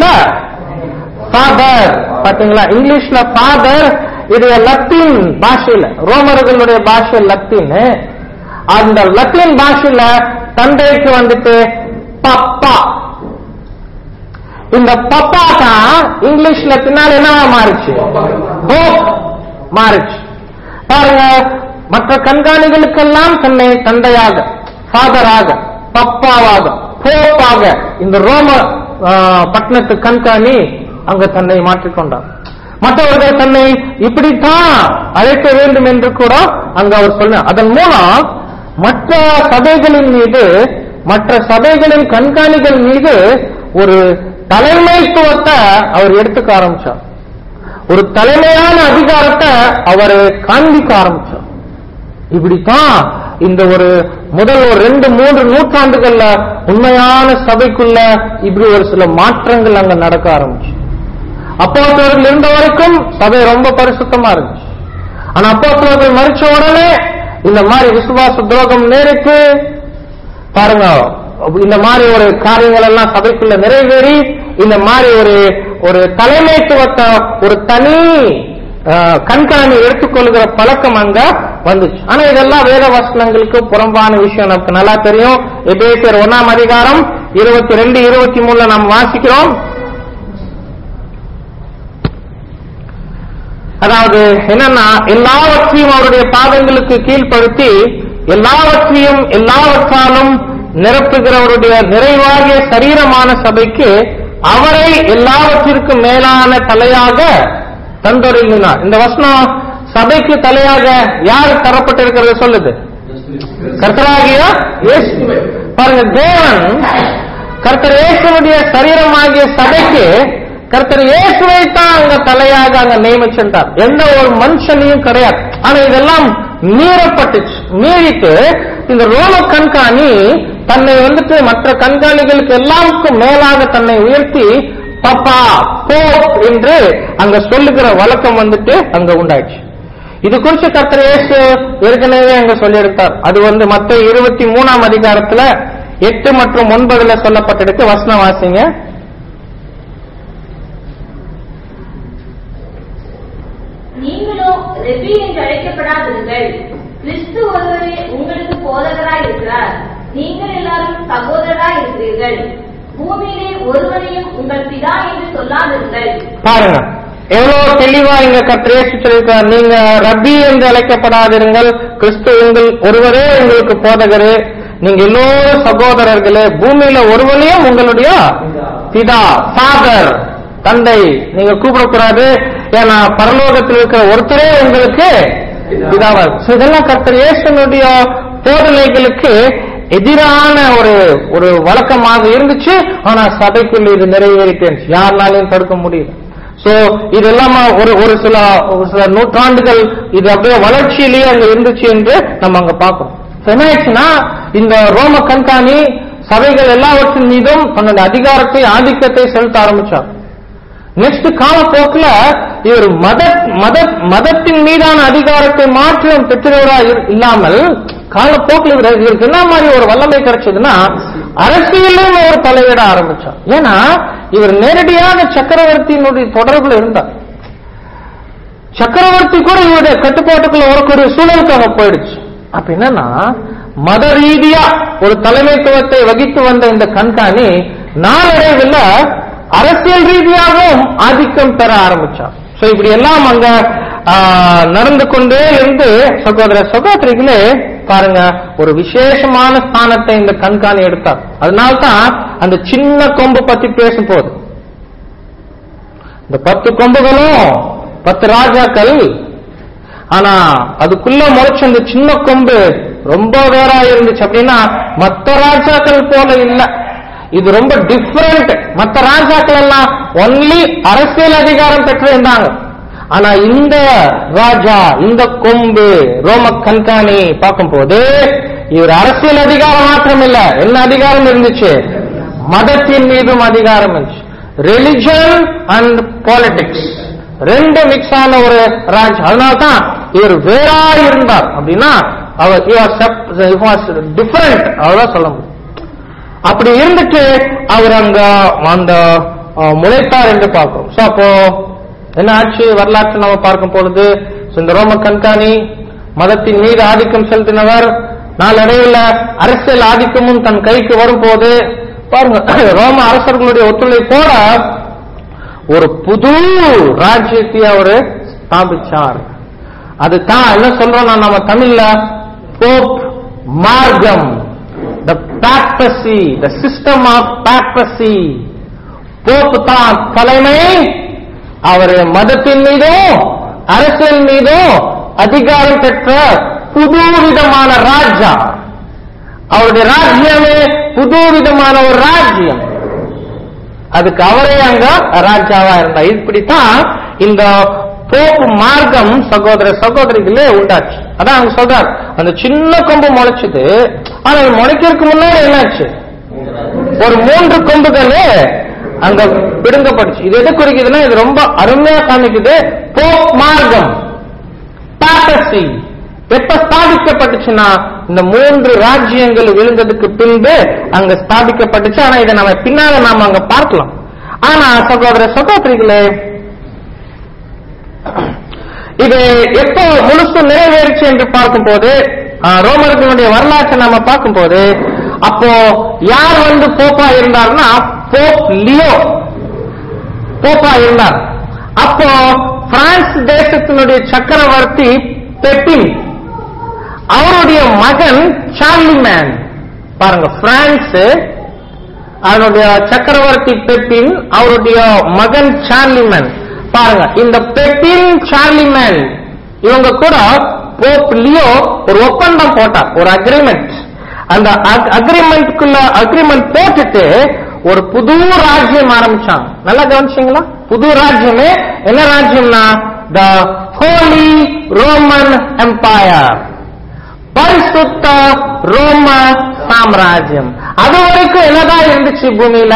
ஃபாதர் பாத்தீங்களா இங்கிலீஷ்ல ஃபாதர் இது லத்தீன் பாஷையில ரோமர்களுடைய பாஷை லத்தீன் அந்த லத்தீன் பாஷையில தந்தைக்கு வந்துட்டு பப்பா இந்த பப்பா தான் இங்கிலீஷ்ல பின்னால் என்னவா மாறுச்சு Hope மாறுச்சு பாருங்க மற்ற கண்காணிகளுக்கெல்லாம் தன்னை தந்தையாக ஃபாதராக பப்பாவாக போப்பாக இந்த ரோம ஆ, பட்டணத்து கண்காணி அங்க தன்னை மாற்றிக்கொண்டார் மற்றவர்கள் தன்னை இப்படித்தான் அழைக்க வேண்டும் என்று கூட அங்க அவர் சொன்னார் அதன் மூலம் மற்ற சபைகளின் மீது மற்ற சபைகளின் கண்காணிகள் மீது ஒரு தலைமைத்துவத்தை அவர் எடுத்துக்க ஆரம்பிச்சார் ஒரு தலைமையான அதிகாரத்தை அவர் காண்பிக்க ஆரம்பிச்சார் இப்படித்தான் இந்த ஒரு முதல் ஒரு ரெண்டு மூன்று நூற்றாண்டுகள்ல உண்மையான சபைக்குள்ள இப்படி ஒரு சில மாற்றங்கள் அங்க நடக்க ஆரம்பிச்சு அப்போஸ்தலர்கள் இருந்த வரைக்கும் சபை ரொம்ப பரிசுத்தமா இருந்துச்சு ஆனா அப்போஸ்தலர்கள் மறிச்ச உடனே இந்த மாதிரி விசுவாச துரோகம் நேரிட்டு பாருங்க இந்த மாதிரி ஒரு காரியங்கள் எல்லாம் சபைக்குள்ள நிறைவேறி இந்த மாதிரி ஒரு ஒரு தலைமைத்துவத்தை ஒரு தனி அஹ், கண்காணி எடுத்துக்கொள்கிற பழக்கம் அங்க வந்துச்சு ஆனா இதெல்லாம் வேத வசனங்களுக்கு புறம்பான விஷயம் நமக்கு நல்லா தெரியும் எபேசியர் ஒன்னாம் அதிகாரம் இருபத்தி ரெண்டு இருபத்தி மூணுல நாம் வாசிக்கிறோம் அதாவது என்னன்னா எல்லாவற்றையும் அவருடைய பாதங்களுக்கு கீழ்ப்படுத்தி எல்லாவற்றையும் எல்லாவற்றாலும் நிரப்புகிறவருடைய நிறைவாகிய சரீரமான சபைக்கு அவரை எல்லாவற்றிற்கும் மேலான தலையாக தந்தொருளினார் இந்த வசனம் சபைக்கு தலையாக யார் தரப்பட்டிருக்கிறது சொல்லுது கர்த்தராகிய இயேசு பாருங்க தேவன் கர்த்தர் இயேசுனுடைய சரீரமாகிய சபைக்கு கர்த்தர் இயேசுவை தான் அங்க தலையாக அங்க நியமிச்சிருந்தார் எந்த ஒரு மனுஷனையும் கிடையாது ஆனா இதெல்லாம் மீறப்பட்டுச்சு மீறிட்டு இந்த ரோம கண்காணி தன்னை வந்துட்டு மற்ற கண்காணிகளுக்கு எல்லாருக்கும் மேலாக தன்னை உயர்த்தி பப்பா போப் என்று அங்க சொல்லுகிற வழக்கம் வந்துட்டு அங்க உண்டாயிடுச்சு இது குறித்து கர்த்தர் இயேசு ஏற்கனவே அங்க சொல்லியிருக்கார் அது வந்து மத்த இருபத்தி மூணாம் அதிகாரத்துல எட்டு மற்றும் ஒன்பதுல சொல்லப்பட்டிருக்கு வசனம் வாசிங்க நீங்களோ ரெபி என்று அழைக்கப்படாதிருங்கள் கிறிஸ்து ஒருவரே உங்களுக்கு போதகராய் இருக்கிறார் நீங்கள் எல்லாரும் சகோதரராய் இருக்கிறீர்கள் பூமியிலே ஒருவரையும் உங்கள் பிதா என்று சொல்லாதிருங்கள் பாருங்க எவ்வளவு தெளிவா இங்க கர்த்தர் இயேசு சொல்லியிருக்கார் நீங்க ரப்பி என்று அழைக்கப்படாதிருங்கள் கிறிஸ்து உங்கள் ஒருவரே உங்களுக்கு போதகரே நீங்க எல்லோரும் சகோதரர்களே பூமியில ஒருவனையும் உங்களுடைய பிதா ஃபாதர் தந்தை நீங்க கூப்பிடக்கூடாது ஏன்னா பரலோகத்தில் இருக்கிற ஒருத்தரே உங்களுக்கு பிதாவா So இதெல்லாம் கர்த்தர் இயேசுனுடைய போதனைகளுக்கு எதிரான ஒரு ஒரு வழக்கமாக இருந்துச்சு ஆனா சபைக்குள்ள இது நிறைவேறிட்டேன் யாருனாலையும் தடுக்க முடியல சோ இதெல்லாம் ஒரு ஒரு சில ஒரு சில நூற்றாண்டுகள் இது அப்படியே வளர்ச்சியிலேயே அங்க இருந்துச்சு என்று நம்ம அங்க பார்க்கிறோம் So என்ன ஆயிடுச்சுன்னா இந்த ரோம கண்காணி சபைகள் எல்லாவற்றின் மீதும் தன்னுடைய அதிகாரத்தை ஆதிக்கத்தை செலுத்த ஆரம்பிச்சார் நெக்ஸ்ட் காலப்போக்கில் இவர் மத மத மதத்தின் மீதான அதிகாரத்தை மாற்றம் பெற்றவரா இரு- இல்லாமல் காலப்போக்கில் இவர் இவருக்கு என்ன மாதிரி ஒரு வல்லமை கிடைச்சதுன்னா அரசியலும் ஒரு தலையிட ஆரம்பிச்சார் ஏன்னா இவர் நேரடியாக சக்கரவர்த்தியினுடைய தொடர்புல இருந்தார் சக்கரவர்த்தி கூட இவருடைய கட்டுப்பாட்டுக்குள்ள வரக்கூடிய சூழலுக்காக போயிடுச்சு அப்ப என்னன்னா மத ரீதியா ஒரு தலைமைத்துவத்தை வகித்து வந்த இந்த கண்காணி நாளடைவில் அரசியல் ரீதியாகவும் ஆதிக்கம் பெற ஆரம்பிச்சார் சோ இப்படி எல்லாம் அங்க ஆ, நடந்து கொண்டே இருந்து சகோதர சகோதரிகளே பாருங்க ஒரு விசேஷமான ஸ்தானத்தை இந்த கண்காணி எடுத்தார் அதனால்தான் அந்த சின்ன கொம்பு பத்தி பேசும் போது இந்த பத்து கொம்புகளும் பத்து ராஜாக்கள் ஆனா அதுக்குள்ள முளைச்ச அந்த சின்ன கொம்பு ரொம்ப வேறா இருந்துச்சு அப்படின்னா மத்த ராஜாக்கள் போல இல்ல இது ரொம்ப டிஃபரெண்ட் மத்த ராஜாக்கள் எல்லாம் ஒன்லி அரசியல் அதிகாரம் பெற்றிருந்தாங்க ஆனா இந்த ராஜா இந்த கொம்பு ரோம கண்காணி பார்க்கும்போது இவர் அரசியல் அதிகாரம் மாத்திரம் இல்ல என்ன அதிகாரம் இருந்துச்சு மதத்தின் மீதும் அதிகாரம் இருந்துச்சு ரிலிஜன் அண்ட் பாலிடிக்ஸ் ரெண்டு மிக்ஸ் ஆன ஒரு ராஜ் அதனால்தான் இவர் வேறா இருந்தார் அப்படின்னா அவர் டிஃபரெண்ட் அவ்வளவுதான் சொல்ல முடியும் அப்படி இருந்துட்டு அவர் அங்க அந்த அஹ், முளைத்தார் என்று பார்க்கிறோம் சோ அப்போ என்ன ஆச்சு வரலாற்று நம்ம பார்க்கும் பொழுது so இந்த ரோம கண்காணி மதத்தின் மீது ஆதிக்கம் செலுத்தினவர் நாளடைவில் அரசியல் ஆதிக்கமும் தன் கைக்கு வரும்போது பாருங்க ரோம அரசர்களுடைய ஒத்துழைப்போட ஒரு புது ராஜ்யத்தை அவரு ஸ்தாபிச்சார் அதுதான் என்ன சொல்றோம் நம்ம தமிழ்ல போப் மார்க்கம் the papacy the system of papacy pope தான் தலைமை அவர் மதத்தின் மீதும் அரசியல் மீதும் அதிகாரம் பெற்ற புது விதமான ராஜா அவருடைய ராஜ்யமே புது விதமான ஒரு ராஜ்யம் அதுக்கு அவரே அங்க ராஜாவா இருந்தார் இப்படித்தான் இந்த போப்பு மார்க்கம் சகோதர சகோதரிகளே உண்டாச்சு அதான் அவங்க சொல்றாரு அந்த சின்ன கொம்பு முளைச்சது ஆனா அது முளைக்கிறதுக்கு முன்னாடி என்னாச்சு ஒரு மூன்று கொம்புகள் அங்க பிடுங்கப்படுச்சு இது எது குறிக்குதுன்னா இது ரொம்ப அருமையா காமிக்குது போப் மார்க்கம் பாப்பசி எப்ப ஸ்தாபிக்கப்பட்டுச்சுன்னா இந்த மூன்று ராஜ்யங்கள் விழுந்ததுக்கு பின்பு அங்க ஸ்தாபிக்கப்பட்டுச்சு ஆனா இதை நம்ம பின்னால நாம அங்க பார்க்கலாம் ஆனா சகோதர சகோதரிகளே இது எப்போ முழுசு நிறைவேறுச்சு என்று பார்க்கும்போது ஆஹ், ரோமர்களுடைய வரலாற்றை நாம பார்க்கும்போது அப்போ யார் வந்து போப்பா இருந்தார்னா போப் லியோ போப்பா இருந்தார் அப்போ பிரான்ஸ் தேசத்தினுடைய சக்கரவர்த்தி பெப்பின் அவருடைய மகன் சார்லிமேன் பாருங்க பிரான்ஸ் அதனுடைய சக்கரவர்த்தி பெப்பின் அவருடைய மகன் சார்லிமேன் பாருங்க இந்த பெப்பின் சார்லிமேன் இவங்க கூட போப் லியோ ஒரு ஒப்பந்தம் போட்டார் ஒரு அக்ரிமெண்ட் அந்த அக்ரிமெண்ட்குள்ள அக்ரிமெண்ட் போட்டுட்டு ஒரு புது ராஜ்யம் ஆரம்பிச்சாங்க நல்லா கவனிச்சீங்களா புது ராஜ்யமே என்ன ராஜ்யம்னா த ஹோலி ரோமன் எம்பையர் பரிசுத்த ரோம சாம்ராஜ்யம் அது வரைக்கும் என்னதான் இருந்துச்சு பூமியில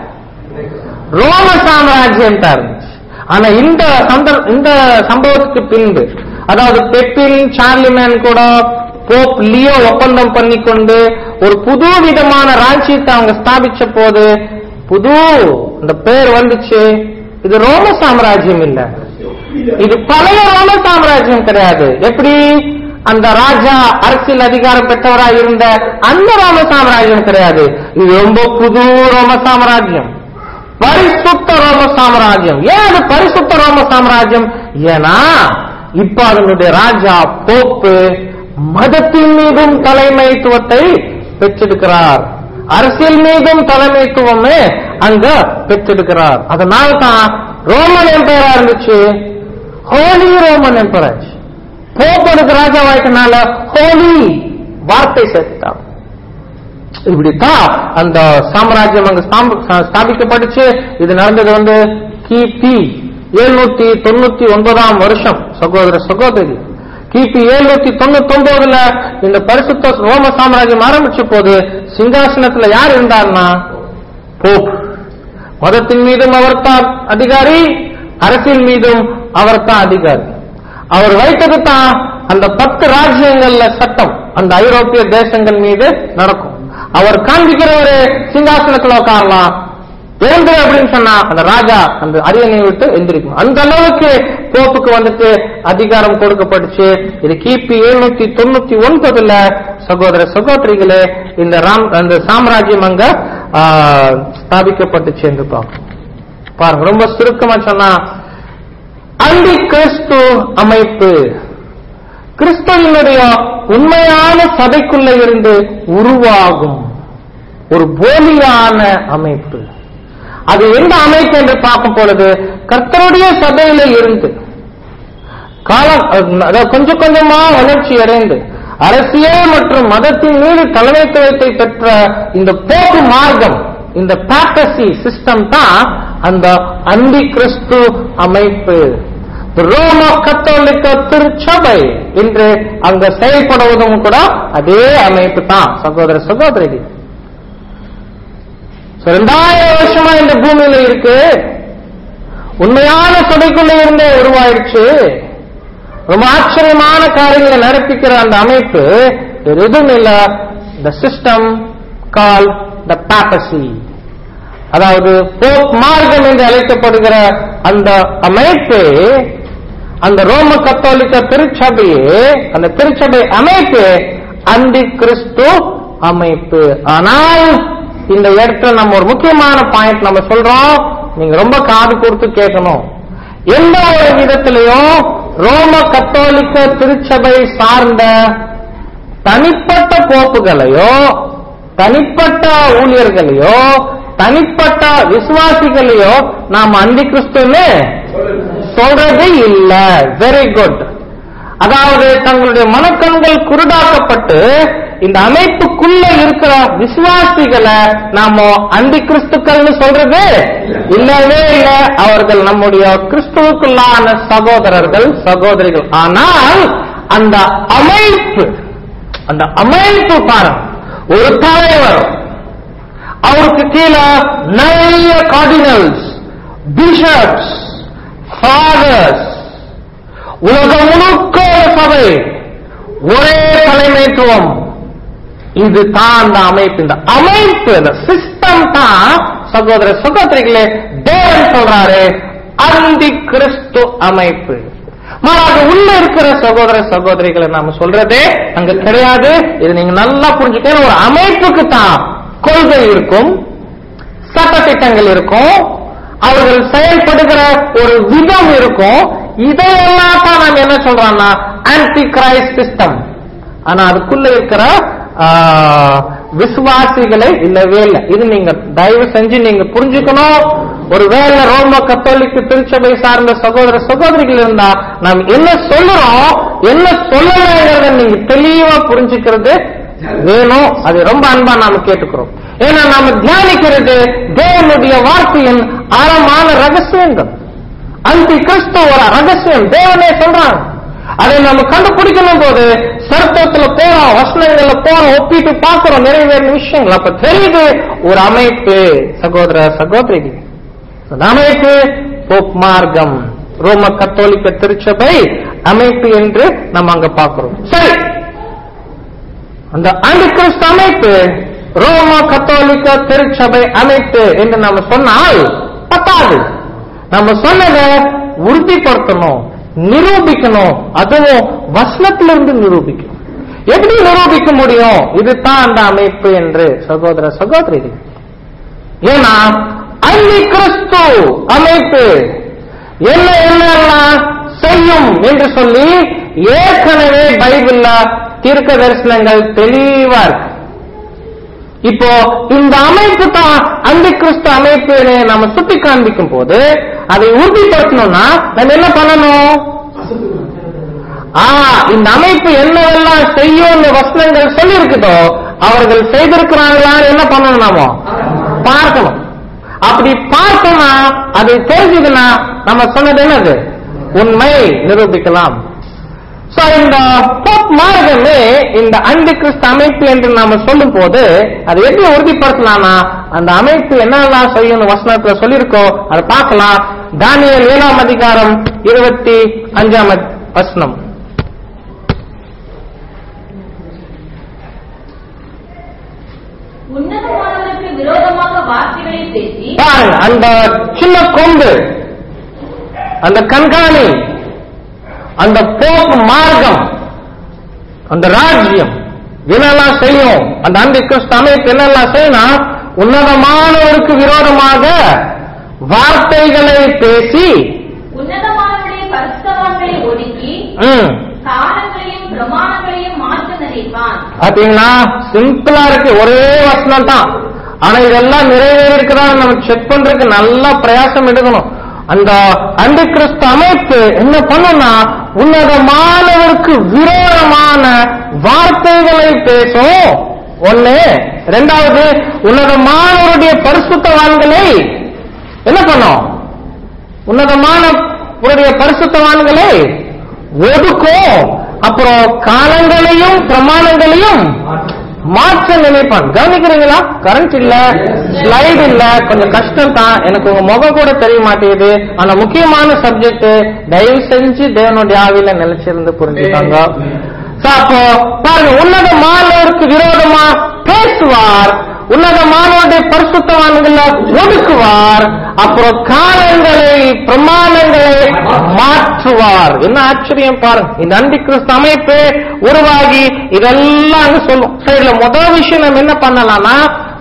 ரோம சாம்ராஜ்யம் தான் இருந்துச்சு ஆனா இந்த சந்தர் இந்த சம்பவத்துக்கு பின்பு அதாவது பெப்பின் சார்லிமேன் கூட போப் லியோ ஒப்பந்தம் பண்ணிக்கொண்டு ஒரு புது விதமான ராஜ்யத்தை அவங்க ஸ்தாபிச்ச போது புது இந்த பேர் வந்துச்சு இது ரோம சாம்ராஜ்யம் இல்ல இது பழைய ரோம சாம்ராஜ்யம் கிடையாது எப்படி அந்த ராஜா அரசியல் அதிகாரம் பெற்றவரா இருந்த அந்த ரோம சாம்ராஜ்யம் கிடையாது இது ரொம்ப புது ரோம சாம்ராஜ்யம் பரிசுத்த ரோம சாம்ராஜ்யம் ஏன் அது பரிசுத்த ரோம சாம்ராஜ்யம் ஏன்னா இப்ப அதனுடைய ராஜா போப்பு மதத்தின் மீதும் தலைமைத்துவத்தை பெற்றிருக்கிறார் அரசியல் மீதும் தலைமைத்துவமே அங்க பெற்றிருக்கிறார் அதனால தான் ரோமன் எம்பையரா இருந்துச்சு ஹோலி ரோமன் எம்பராஜ் போப்பனுக்கு ராஜாவாயிட்டனால ஹோலி வார்த்தை சேர்த்துட்டான் இப்படித்தான் அந்த சாம்ராஜ்யம் அங்க ஸ்தாப- ஸ்தா- ஸ்தாபிக்கப்பட்டுச்சு இது நடந்தது வந்து கிபி எழுநூத்தி தொண்ணூத்தி ஒன்பதாம் வருஷம் சகோதர சகோதரி கிபி எழுநூத்தி தொண்ணூத்தி ஒன்பதுல இந்த பரிசுத்த ரோம சாம்ராஜ்யம் ஆரம்பிச்ச போது சிங்காசனத்துல யார் இருந்தார்னா போப் மதத்தின் மீதும் அவர்தான் அதிகாரி அரசியல் மீதும் அவர்தான் அதிகாரி அவர் வைத்தது தான் அந்த பத்து ராஜ்யங்கள்ல சட்டம் அந்த ஐரோப்பிய தேசங்கள் மீது நடக்கும் அவர் காண்பிக்கிற ஒரு சிங்காசனத்துல உட்காரலாம் எழுந்து அப்படின்னு சொன்னா அந்த ராஜா அந்த அரியணை விட்டு எந்திரிக்கும் அந்த அளவுக்கு போப்புக்கு வந்துட்டு அதிகாரம் கொடுக்கப்பட்டுச்சு இது கிபி எழுநூத்தி தொண்ணூத்தி ஒன்பதுல சகோதர சகோதரிகளே இந்த ராம் அந்த சாம்ராஜ்யம் அங்க ஆ, ஸ்தாபிக்கப்பட்டுச்சு என்று பார்ப்போம் பாருங்க ரொம்ப சுருக்கமா சொன்னா அண்டி கிறிஸ்து அமைப்பு கிறிஸ்துவனுடைய உண்மையான சபைக்குள்ள இருந்து உருவாகும் ஒரு போலியான அமைப்பு அது எந்த அமைப்பு என்று பார்க்கும் பொழுது கர்த்தருடைய சபையில இருந்து காலம் அதாவது கொஞ்சம் கொஞ்சமா வளர்ச்சி அடைந்து அரசியல் மற்றும் மதத்தின் மீது தலைமைத்துவத்தை பெற்ற இந்த போக்கு மார்க்கம் இந்த பாப்பசி சிஸ்டம் தான் அந்த அந்தி கிறிஸ்து அமைப்பு ரோம கத்தோலிக்க திருச்சபை என்று அங்க செயல்படுவதும் கூட அதே அமைப்பு தான் சகோதர சகோதரிகள் So, ரெண்டாயிரம் வருஷமா இந்த பூமியில இருக்கு உண்மையான சபைக்குள்ள இருந்தே உருவாயிடுச்சு ரொம்ப ஆச்சரியமான காரியங்களை நடப்பிக்கிற அந்த அமைப்பு வேற எதுவும் இல்ல த சிஸ்டம் கால் த பாப்பசி அதாவது போப் மார்க்கம் என்று அழைக்கப்படுகிற அந்த அமைப்பு அந்த ரோம கத்தோலிக்க திருச்சபையே அந்த திருச்சபை அமைப்பு அந்தி கிறிஸ்து அமைப்பு ஆனால் இந்த இடத்துல நம்ம ஒரு முக்கியமான பாயிண்ட் நம்ம சொல்றோம் நீங்க ரொம்ப காது கொடுத்து கேட்கணும் எந்த ஒரு விதத்திலையும் ரோம கத்தோலிக்க திருச்சபை சார்ந்த தனிப்பட்ட போப்புகளையோ தனிப்பட்ட ஊழியர்களையோ தனிப்பட்ட விசுவாசிகளையோ நாம் அந்தி கிறிஸ்துன்னு சொல்றது இல்ல வெரி குட் அதாவது தங்களுடைய மனக்கண்கள் குருடாக்கப்பட்டு இந்த அமைப்புக்குள்ள இருக்கிற விசுவாசிகளை நாம அந்தி கிறிஸ்துக்கள்னு சொல்றது இல்லவே இல்ல அவர்கள் நம்முடைய கிறிஸ்துவுக்குள்ளான சகோதரர்கள் சகோதரிகள் ஆனால் அந்த அமைப்பு அந்த அமைப்பு பாருங்க ஒரு தலைவர் அவருக்கு கீழே நிறைய கார்டினல்ஸ் பிஷப்ஸ் ஃபாதர்ஸ் உலகம் முழுக்க ஒரு சபை ஒரே தலைமைத்துவம் இது தான் அந்த அமைப்பு இந்த அமைப்பு இந்த சிஸ்டம் தான் சகோதர சகோதரிகளே தேவன் சொல்றாரு அந்தி கிறிஸ்து அமைப்பு மாறாக உள்ள இருக்கிற சகோதர சகோதரிகளை நாம சொல்றதே அங்க கிடையாது இது நீங்க நல்லா புரிஞ்சுக்கணும் ஒரு அமைப்புக்கு தான் கொள்கை இருக்கும் சட்டத்திட்டங்கள் இருக்கும் அவர்கள் செயல்படுகிற ஒரு விதம் இருக்கும் இதையெல்லாம் தான் நாம என்ன சொல்றோம்னா ஆன்டி கிரைஸ்ட் சிஸ்டம் ஆனா அதுக்குள்ள இருக்கிற ஆ, விசுவாசிகளை இல்லவே இல்லை இது நீங்க தயவு செஞ்சு நீங்க புரிஞ்சுக்கணும் ஒருவேளை ரோம கத்தோலிக்க திருச்சபை சார்ந்த சகோதர சகோதரிகள் இருந்தா நாம் என்ன சொல்லுறோம் என்ன சொல்லலைங்கிறத நீங்க தெளிவா புரிஞ்சுக்கிறது வேணும் அது ரொம்ப அன்பா நாம கேட்டுக்கிறோம் ஏன்னா நாம தியானிக்கிறது தேவனுடைய வார்த்தையின் ஆழமான ரகசியங்கள் அந்தி கிறிஸ்து ஒரு ரகசியம் தேவனே சொல்றாங்க அதை நம்ம கண்டுபிடிக்கணும் போது சர்த்தத்துல போறோம் வசனங்கள்ல போறோம் ஒப்பிட்டு பார்க்கிறோம் நிறைவேறின விஷயங்கள் அப்ப தெரியுது ஒரு அமைப்பு சகோதர சகோதரிகள் அந்த அமைப்பு போப் மார்க்கம் ரோம கத்தோலிக்க திருச்சபை அமைப்பு என்று நம்ம அங்க பார்க்கிறோம் சரி அந்த ஆண்டு கிறிஸ்து அமைப்பு ரோம கத்தோலிக்க திருச்சபை அமைப்பு என்று நம்ம சொன்னால் பத்தாது நம்ம சொன்னதை உறுதிப்படுத்தணும் நிரூபிக்கணும் அதுவும் வசனத்திலிருந்து நிரூபிக்கணும் எப்படி நிரூபிக்க முடியும் இதுதான் அந்த அமைப்பு என்று சகோதர சகோதரிகள் ஏன்னா அன்னி கிறிஸ்து அமைப்பு என்ன என்னெல்லாம் செய்யும் என்று சொல்லி ஏற்கனவே பைபிள்ல தீர்க்க தரிசனங்கள் தெளிவா இருக்கு இப்போ இந்த அமைப்பு தான் அந்த கிறிஸ்து அமைப்புன்னு நம்ம சுட்டி காண்பிக்கும் போது அதை உறுதிப்படுத்தணும்னா நம்ம என்ன பண்ணணும் ஆ இந்த அமைப்பு என்னவெல்லாம் செய்யும்னு வசனங்கள் சொல்லி இருக்குதோ அவர்கள் செய்திருக்கிறாங்களான்னு என்ன பண்ணணும் நாம பார்க்கணும் அப்படி பார்த்தோம்னா அது தெரிஞ்சதுன்னா நம்ம சொன்னது என்னது உண்மை நிரூபிக்கலாம் சோ இந்த போப் மார்க்கமே இந்த அண்டு கிறிஸ்து அமைப்பு என்று நாம சொல்லும் போது அதை எப்படி உறுதிப்படுத்தலாம்னா அந்த அமைப்பு என்னெல்லாம் செய்யணும் வசனத்துல சொல்லியிருக்கோம் அதை பார்க்கலாம் தானியல் ஏழாம் அதிகாரம் இருபத்தி அஞ்சாம் அத்- வசனம் உன்னதமானவருக்கு விரோதமாக வார்த்தைகளை பேசி பாருங்க அந்த சின்ன கொம்பு அந்த கண்காணி அந்த போக்கு மார்க்கம் அந்த ராஜ்யம் என்னெல்லாம் செய்யும் அந்த அந்தி கிறிஸ்து அமைப்பு என்னெல்லாம் செய்யணும் உன்னதமானவருக்கு விரோதமாக வார்த்தைகளை பேசி உன்னதமானவருடைய பரிசுத்தவான்களை ஒடுக்கி ம், காலங்களையும் பிரமாணங்களையும் மாற்ற நினைப்பான் பாத்தீங்களா சிம்பிளா இருக்கு ஒரே வசனம் தான் ஆனா இதெல்லாம் நிறைவேறி இருக்குதா நம்ம செக் பண்றதுக்கு நல்லா பிரயாசம் எடுக்கணும் அந்த அண்டு கிறிஸ்து அமைப்பு என்ன பண்ணும்னா உன்னதமானவருக்கு விரோதமான வார்த்தைகளை பேசும் ஒண்ணு ரெண்டாவது உன்னதமானவருடைய பரிசுத்தவான்களை என்ன பண்ணும் உன்னதமான உன்னுடைய பரிசுத்தவான்களை ஒதுக்கும் அப்புறம் காலங்களையும் பிரமாணங்களையும் மாற்ற நினைப்பான் கவனிக்கிறீங்களா கரண்ட் இல்ல ஸ்லைடு இல்ல கொஞ்சம் கஷ்டம் தான் எனக்கு உங்க முகம் கூட தெரிய மாட்டேங்குது ஆனா முக்கியமான சப்ஜெக்ட் தயவு செஞ்சு தேவனுடைய ஆவியில நிலைச்சிருந்து புரிஞ்சுக்காங்க So, அப்போ பாருங்க உன்னதமானவருக்கு விரோதமா பேசுவார் உன்னதமானவருடைய பரிசுத்தவான்களை ஒடுக்குவார் அப்புறம் காலங்களை பிரமாணங்களை மாற்றுவார் என்ன ஆச்சரியம் பாருங்க இந்த அந்தி கிறிஸ்து அமைப்பு உருவாகி இதெல்லாம் அங்க சொல்லும் சரி இதுல முதல் விஷயம் நம்ம என்ன பண்ணலாம்னா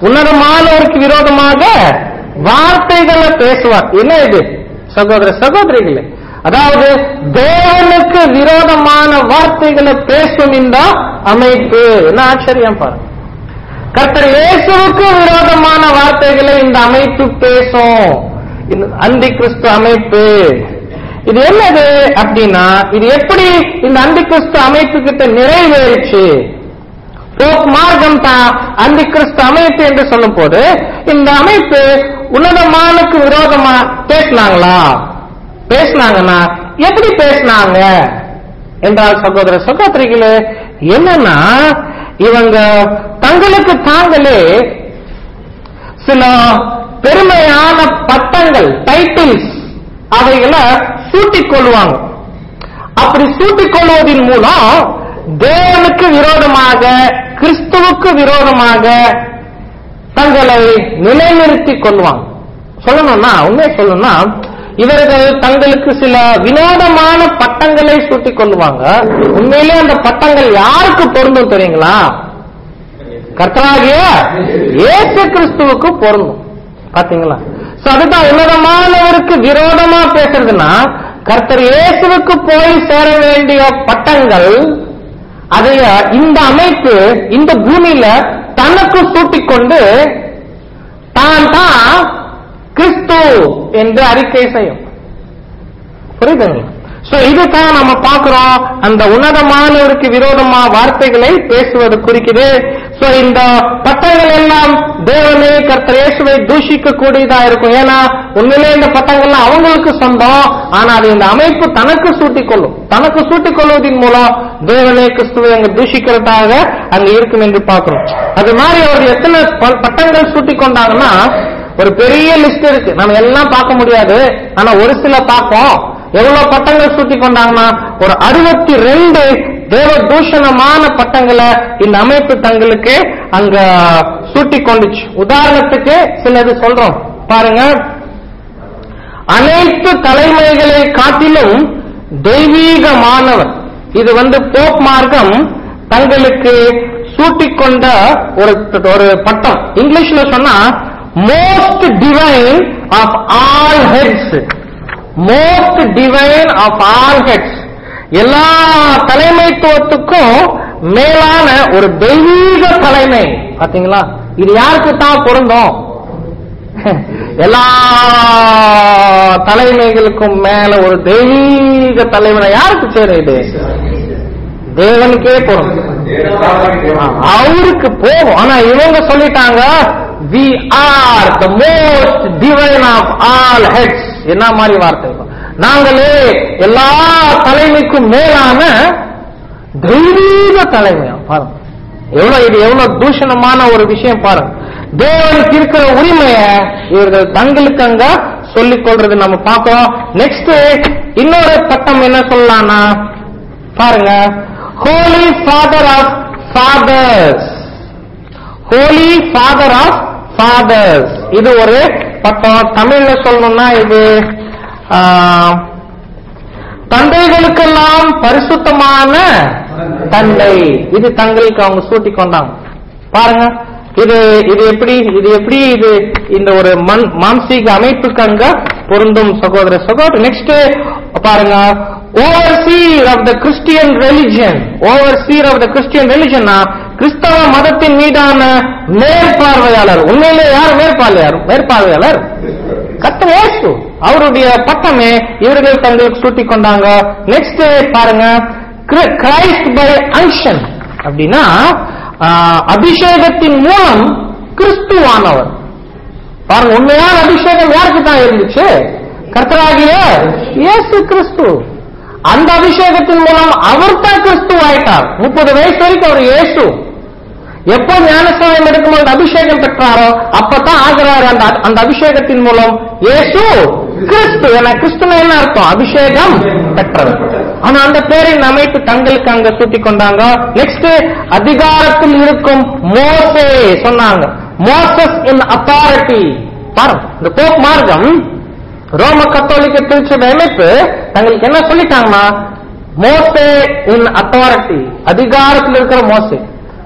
உன்னதமானவருக்கு விரோதமாக வார்த்தைகளை பேசுவார் என்ன இது சகோதர சகோதரிகளே அதாவது தேவனுக்கு விரோதமான வார்த்தைகளை பேசும் இந்த அமைப்பு என்ன ஆச்சரியம் பாருங்க கர்த்தர் இயேசுவுக்கு விரோதமான வார்த்தைகளை இந்த அமைப்பு பேசும் இந்த அந்தி கிறிஸ்து அமைப்பு இது என்னது அப்படின்னா இது எப்படி இந்த அந்தி கிறிஸ்து அமைப்பு கிட்ட நிறைவேறுச்சு போக் மார்க்கம் தான் அந்தி கிறிஸ்து அமைப்பு என்று சொல்லும் போது இந்த அமைப்பு உன்னதமானுக்கு விரோதமா பேசினாங்களா பேசினாங்கன்னா எப்படி பேசினாங்க என்றால் சகோதர சகோதரிகளே என்னன்னா இவங்க தங்களுக்கு தாங்களே சில பெருமையான பட்டங்கள் டைட்டில்ஸ் அவைகளை சூட்டிக் கொள்வாங்க அப்படி சூட்டிக் கொள்வதன் மூலம் தேவனுக்கு விரோதமாக கிறிஸ்துவுக்கு விரோதமாக தங்களை நிலைநிறுத்திக் கொள்வாங்க சொல்லணும்னா உண்மை சொல்லணும்னா இவர்கள் தங்களுக்கு சில வினோதமான பட்டங்களை சூட்டிக் கொள்வாங்க உண்மையிலே அந்த பட்டங்கள் யாருக்கு பொருந்தும் தெரியுங்களா கர்த்தராகிய இயேசு கிறிஸ்துவுக்கு பொருந்தும் பாத்தீங்களா சோ அதுதான் உன்னதமானவருக்கு விரோதமா பேசுறதுன்னா கர்த்தர் இயேசுவுக்கு போய் சேர வேண்டிய பட்டங்கள் அதைய இந்த அமைப்பு இந்த பூமியில தனக்கு சூட்டிக் கொண்டு தான் தான் கிறிஸ்து என்று அறிக்கை செய்யும் புரியுதுங்களா சோ இதுதான் நம்ம பார்க்கிறோம் அந்த உன்னதமானவருக்கு விரோதமா வார்த்தைகளை பேசுவது குறிக்குது சோ இந்த பட்டங்கள் எல்லாம் தேவனை கர்த்தர் இயேசுவை தூஷிக்க கூடியதா இருக்கும் ஏன்னா உண்மையிலே இந்த பட்டங்கள்லாம் அவங்களுக்கு சொந்தம் ஆனா அது இந்த அமைப்பு தனக்கு சூட்டிக் கொள்ளும் தனக்கு சூட்டிக் கொள்வதன் மூலம் தேவனை கிறிஸ்துவை அங்க தூஷிக்கிறதாக அங்க இருக்கும் என்று பார்க்கிறோம் அது மாதிரி அவர் எத்தனை ப- பட்டங்கள் சூட்டிக் கொண்டாங்கன்னா ஒரு பெரிய லிஸ்ட் இருக்கு நம்ம எல்லாம் பார்க்க முடியாது ஆனா ஒரு சில பார்ப்போம் எவ்வளவு பட்டங்கள் சூட்டி கொண்டாங்கன்னா ஒரு அறுபத்தி ரெண்டு தேவ தூஷணமான பட்டங்களை இந்த அமைப்பு தங்களுக்கு அங்க சூட்டி கொண்டுச்சு உதாரணத்துக்கு சிலது சொல்றோம் பாருங்க அனைத்து தலைமைகளை காட்டிலும் தெய்வீகமானவர் இது வந்து போப் மார்க்கம் தங்களுக்கு சூட்டிக்கொண்ட ஒரு ஒரு பட்டம் இங்கிலீஷ்ல சொன்னா most divine of all heads most divine of all heads எல்லா தலைமைத்துவத்துக்கும் மேலான ஒரு தெய்வீக தலைமை பாத்தீங்களா இது யாருக்கு தான் பொருந்தும் எல்லா தலைமைகளுக்கும் மேல ஒரு தெய்வீக தலைவனை யாருக்கு சேரும் இது தேவனுக்கே பொருந்தும் அவருக்கு போகும் ஆனா இவங்க சொல்லிட்டாங்க we are the most divine of all heads என்ன மாதிரி வார்த்தை இது? நாங்களே எல்லா தலைமைக்கும் மேலான தெய்வீக தலைமையா பாருங்க எவ்வளவு இது எவ்வளவு தூஷணமான ஒரு விஷயம் பாருங்க தேவனுக்கு இருக்கிற உரிமைய இவர்கள் தங்களுக்கு அங்க சொல்லிக் கொள்றது நம்ம பார்க்கிறோம் நெக்ஸ்ட் இன்னொரு பட்டம் என்ன சொல்லலாம்னா பாருங்க holy father of fathers holy father of fathers இது ஒரு பட்டம் தமிழ்ல சொல்லணும்னா இது ஆ, தந்தைகளுக்கெல்லாம் பரிசுத்தமான தந்தை இது தங்களுக்கு அவங்க சூட்டி கொண்டாங்க பாருங்க இது இது எப்படி இது எப்படி இது இந்த ஒரு மண் மாம்சீக அமைப்புக்கு அங்க பொருந்தும் சகோதர சகோதர நெக்ஸ்ட் பாருங்க overseer of the Christian religion overseer of the Christian ரெலிஜன்னா கிறிஸ்தவ மதத்தின் மீதான மேற்பார்வையாளர் உண்மையிலே யார் மேற்பார்வையாளர் மேற்பார்வையாளர் கர்த்தர் இயேசு அவருடைய பட்டமே இவர்கள் தங்களுக்கு சூட்டிக் கொண்டாங்க நெக்ஸ்ட் பாருங்க கிரைஸ்ட் பை அன்ஷன் அப்படின்னா ஆஹ், அபிஷேகத்தின் மூலம் கிறிஸ்துவானவர் பாருங்க உண்மையான அபிஷேகம் யாருக்கு தான் இருந்துச்சு கர்த்தராகிய இயேசு கிறிஸ்து அந்த அபிஷேகத்தின் மூலம் அவர் தான் கிறிஸ்து ஆயிட்டார் முப்பது வயசு வரைக்கும் அவர் இயேசு எப்போ ஞானஸ்நானம் எடுக்கும்போது அபிஷேகம் பெற்றாரோ அப்பதான் ஆகிறார் அந்த அந்த அபிஷேகத்தின் மூலம் இயேசு கிறிஸ்து என கிறிஸ்துவ என்ன அர்த்தம் அபிஷேகம் பெற்றவர் ஆனா அந்த பேரின் அமைப்பு தங்களுக்கு அங்க சூட்டிக் கொண்டாங்க நெக்ஸ்ட் அதிகாரத்தில் இருக்கும் மோசே சொன்னாங்க மோசஸ் இன் அத்தாரிட்டி பாருங்க இந்த போப் மார்க்கம் ரோம கத்தோலிக்க திருச்சபை அமைப்பு தங்களுக்கு என்ன சொல்லிட்டாங்கன்னா மோசே இன் அத்தாரிட்டி அதிகாரத்தில் இருக்கிற மோசே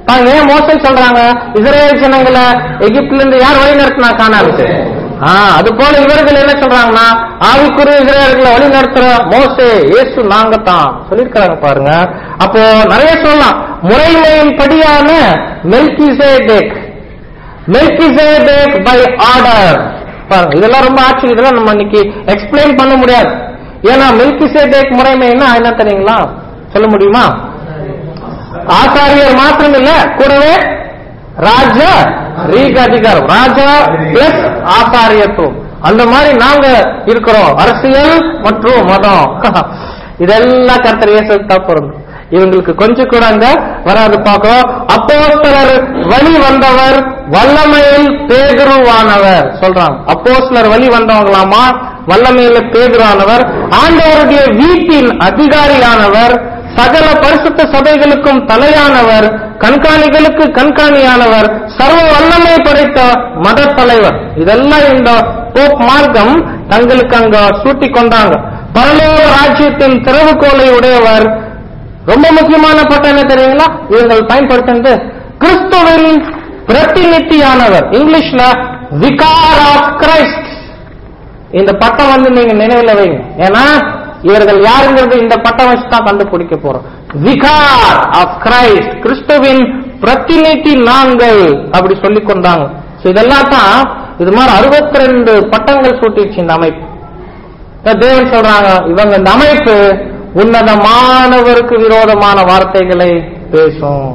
பாருங்க ஏன் மோசை சொல்றாங்க இஸ்ரேல் ஜனங்களை எகிப்துல இருந்து யார் வழி நடத்தினா காணாது ஆ அது போல இவர்கள் என்ன சொல்றாங்கன்னா ஆவிக்குரிய இஸ்ரேல்களை வழி நடத்துற மோசே இயேசு நாங்க தான் சொல்லியிருக்கிறாங்க பாருங்க அப்போ நிறைய சொல்லலாம் முறைமையின் படியான மெல்கிசேடேக் மெல்கிசேடேக் பை ஆர்டர் பாருங்க இதெல்லாம் ரொம்ப ஆச்சரியம் இதெல்லாம் நம்ம இன்னைக்கு எக்ஸ்பிளைன் பண்ண முடியாது ஏன்னா மெல்கிசேடேக் முறைமைன்னா என்ன தெரியுங்களா சொல்ல முடியுமா ஆசாரியர் மாத்திரம் இல்ல கூடவே ராஜா ரீக அதிகாரம் ராஜா பிளஸ் ஆசாரியத்துவம் அந்த மாதிரி நாங்க இருக்கிறோம் அரசியல் மற்றும் மதம் இதெல்லாம் கர்த்தர் இயேசுக்கு தான் பொருந்தும் இவங்களுக்கு கொஞ்சம் கூட அங்க வராது பார்க்கிறோம் அப்போஸ்தலர் வழி வந்தவர் வல்லமையில் பேதுருவானவர் சொல்றாங்க அப்போஸ்தலர் வழி வந்தவங்களாமா வல்லமையில பேதுருவானவர் ஆண்டவருடைய வீட்டின் அதிகாரியானவர் சகல பரிசுத்த சபைகளுக்கும் தலையானவர் கண்காணிகளுக்கு கண்காணியானவர் சர்வ வல்லமை படைத்த மத தலைவர் இதெல்லாம் இந்த போப் மார்க்கம் தங்களுக்கு அங்க சூட்டி கொண்டாங்க பரலோக ராஜ்யத்தின் திறவுகோலை உடையவர் ரொம்ப முக்கியமான பட்டம் என்ன தெரியுங்களா இவங்கள் பயன்படுத்துறது கிறிஸ்துவின் பிரதிநிதியானவர் இங்கிலீஷ்ல விகார் ஆஃப் கிரைஸ்ட் இந்த பட்டம் வந்து நீங்க நினைவுல வைங்க ஏன்னா இவர்கள் யாருங்கிறது இந்த பட்டம் வச்சு தான் கண்டுபிடிக்க போறோம் விகார் ஆஃப் கிரைஸ்ட் கிறிஸ்துவின் பிரதிநிதி நாங்கள் அப்படி சொல்லி கொண்டாங்க So இதெல்லாம் தான் இது மாதிரி அறுபத்தி ரெண்டு பட்டங்கள் சூட்டிடுச்சு இந்த அமைப்பு இப்ப தேவன் சொல்றாங்க இவங்க இந்த அமைப்பு உன்னதமானவருக்கு விரோதமான வார்த்தைகளை பேசும்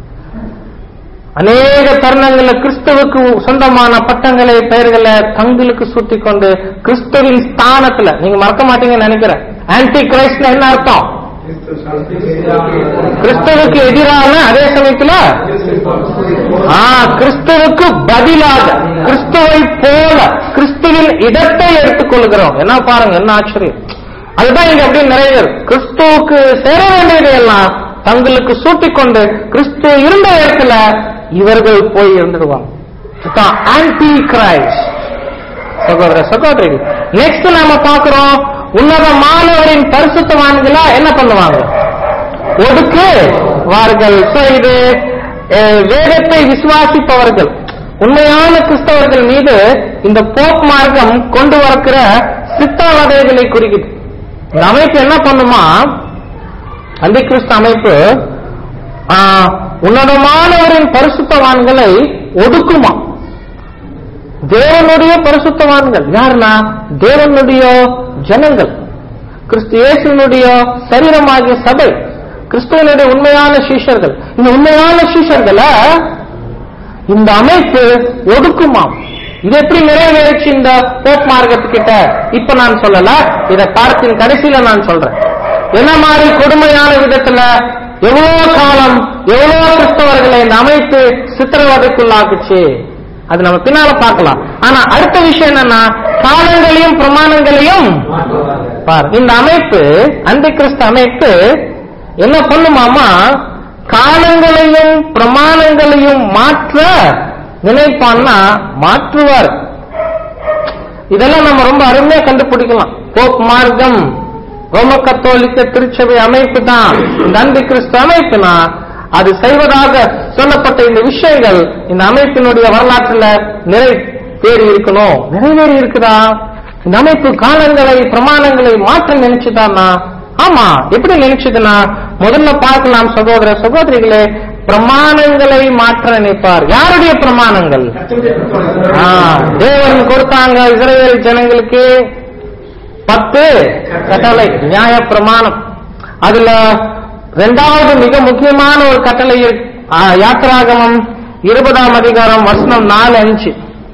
அநேக தருணங்கள்ல கிறிஸ்துவுக்கு சொந்தமான பட்டங்களை பெயர்களை தங்களுக்கு சுட்டி கொண்டு கிறிஸ்துவின் ஸ்தானத்துல நீங்க மறக்க மாட்டீங்கன்னு நினைக்கிறேன் ஆன்டி கிரைஸ்ட்ல என்ன அர்த்தம் கிறிஸ்துவுக்கு எதிரான அதே சமயத்துல ஆ கிறிஸ்துவுக்கு பதிலாக கிறிஸ்துவை போல கிறிஸ்துவின் இடத்தை எடுத்துக்கொள்கிறோம் என்ன பாருங்க என்ன ஆச்சரியம் அதுதான் இங்க அப்படியே நிறைவேறும் கிறிஸ்துவுக்கு சேர வேண்டியது எல்லாம் தங்களுக்கு சூட்டிக்கொண்டு கிறிஸ்து இருந்த இடத்துல இவர்கள் போய் இருந்துடுவாங்க இதுதான் ஆன்டி கிரைஸ்ட் சகோதர சகோதரிகள் நெக்ஸ்ட் நாம பார்க்கிறோம் உன்னதமானவரின் பரிசுத்தவான்களா என்ன பண்ணுவாங்க ஒடுக்கு வார்கள் So இது அஹ், வேதத்தை விசுவாசிப்பவர்கள் உண்மையான கிறிஸ்தவர்கள் மீது இந்த போப் மார்க்கம் கொண்டு வரக்கிற சித்தாவதைகளை குறிக்குது இந்த அமைப்பு என்ன பண்ணுமா அந்த கிறிஸ்து அமைப்பு ஆஹ், உன்னதமானவரின் பரிசுத்தவான்களை ஒடுக்குமா தேவனுடைய பரிசுத்தவான்கள் யாருன்னா தேவனுடைய ஜனங்கள் கிறிஸ்து இயேசுனுடைய சரீரமாகிய சபை கிறிஸ்துவனுடைய உண்மையான சீஷர்கள் இந்த உண்மையான சீஷர்களை இந்த அமைப்பு ஒடுக்குமாம் இது எப்படி நிறைவேறிச்சு இந்த போப் மார்க்கத்துக்கிட்ட இப்ப நான் சொல்லல இத பாடத்தின் கடைசியில நான் சொல்றேன் என்ன மாதிரி கொடுமையான விதத்துல எவ்வளவு காலம் எவ்வளவு கிறிஸ்தவர்களை இந்த அமைப்பு சித்திரவதைக்குள்ளாக்குச்சு அது நம்ம பின்னால பார்க்கலாம் ஆனா அடுத்த விஷயம் என்னன்னா காலங்களையும் பிரமாணங்களையும் பார் இந்த அமைப்பு அந்த கிறிஸ்து அமைப்பு என்ன பண்ணுமாமா காலங்களையும் பிரமாணங்களையும் மாற்ற நினைப்பான்னா மாற்றுவார் இதெல்லாம் நம்ம ரொம்ப அருமையா கண்டுபிடிக்கலாம் போப் மார்க்கம் ரோம கத்தோலிக்க திருச்சபை அமைப்பு தான் இந்த அந்தி கிறிஸ்து அமைப்புனா அது செய்வதாக சொல்லப்பட்ட இந்த விஷயங்கள் இந்த அமைப்பினுடைய வரலாற்றுல நிறைவேறி இருக்கணும் நிறைவேறி இருக்குதா இந்த அமைப்பு காலங்களை பிரமாணங்களை மாற்ற நினைச்சுதானா ஆமா எப்படி நினைச்சதுன்னா முதல்ல பார்க்கலாம் சகோதர சகோதரிகளே பிரமாணங்களை மாற்ற நினைப்பார் யாருடைய பிரமாணங்கள் ஆ, தேவன் கொடுத்தாங்க இஸ்ரேல் ஜனங்களுக்கு பத்து கட்டளை நியாய பிரமாணம் அதுல ரெண்டாவது மிக முக்கியமான ஒரு கட்டளை இருக்கு ஆ, யாத்திராகமம் இருபதாம் அதிகாரம் வசனம் நாலு அஞ்சு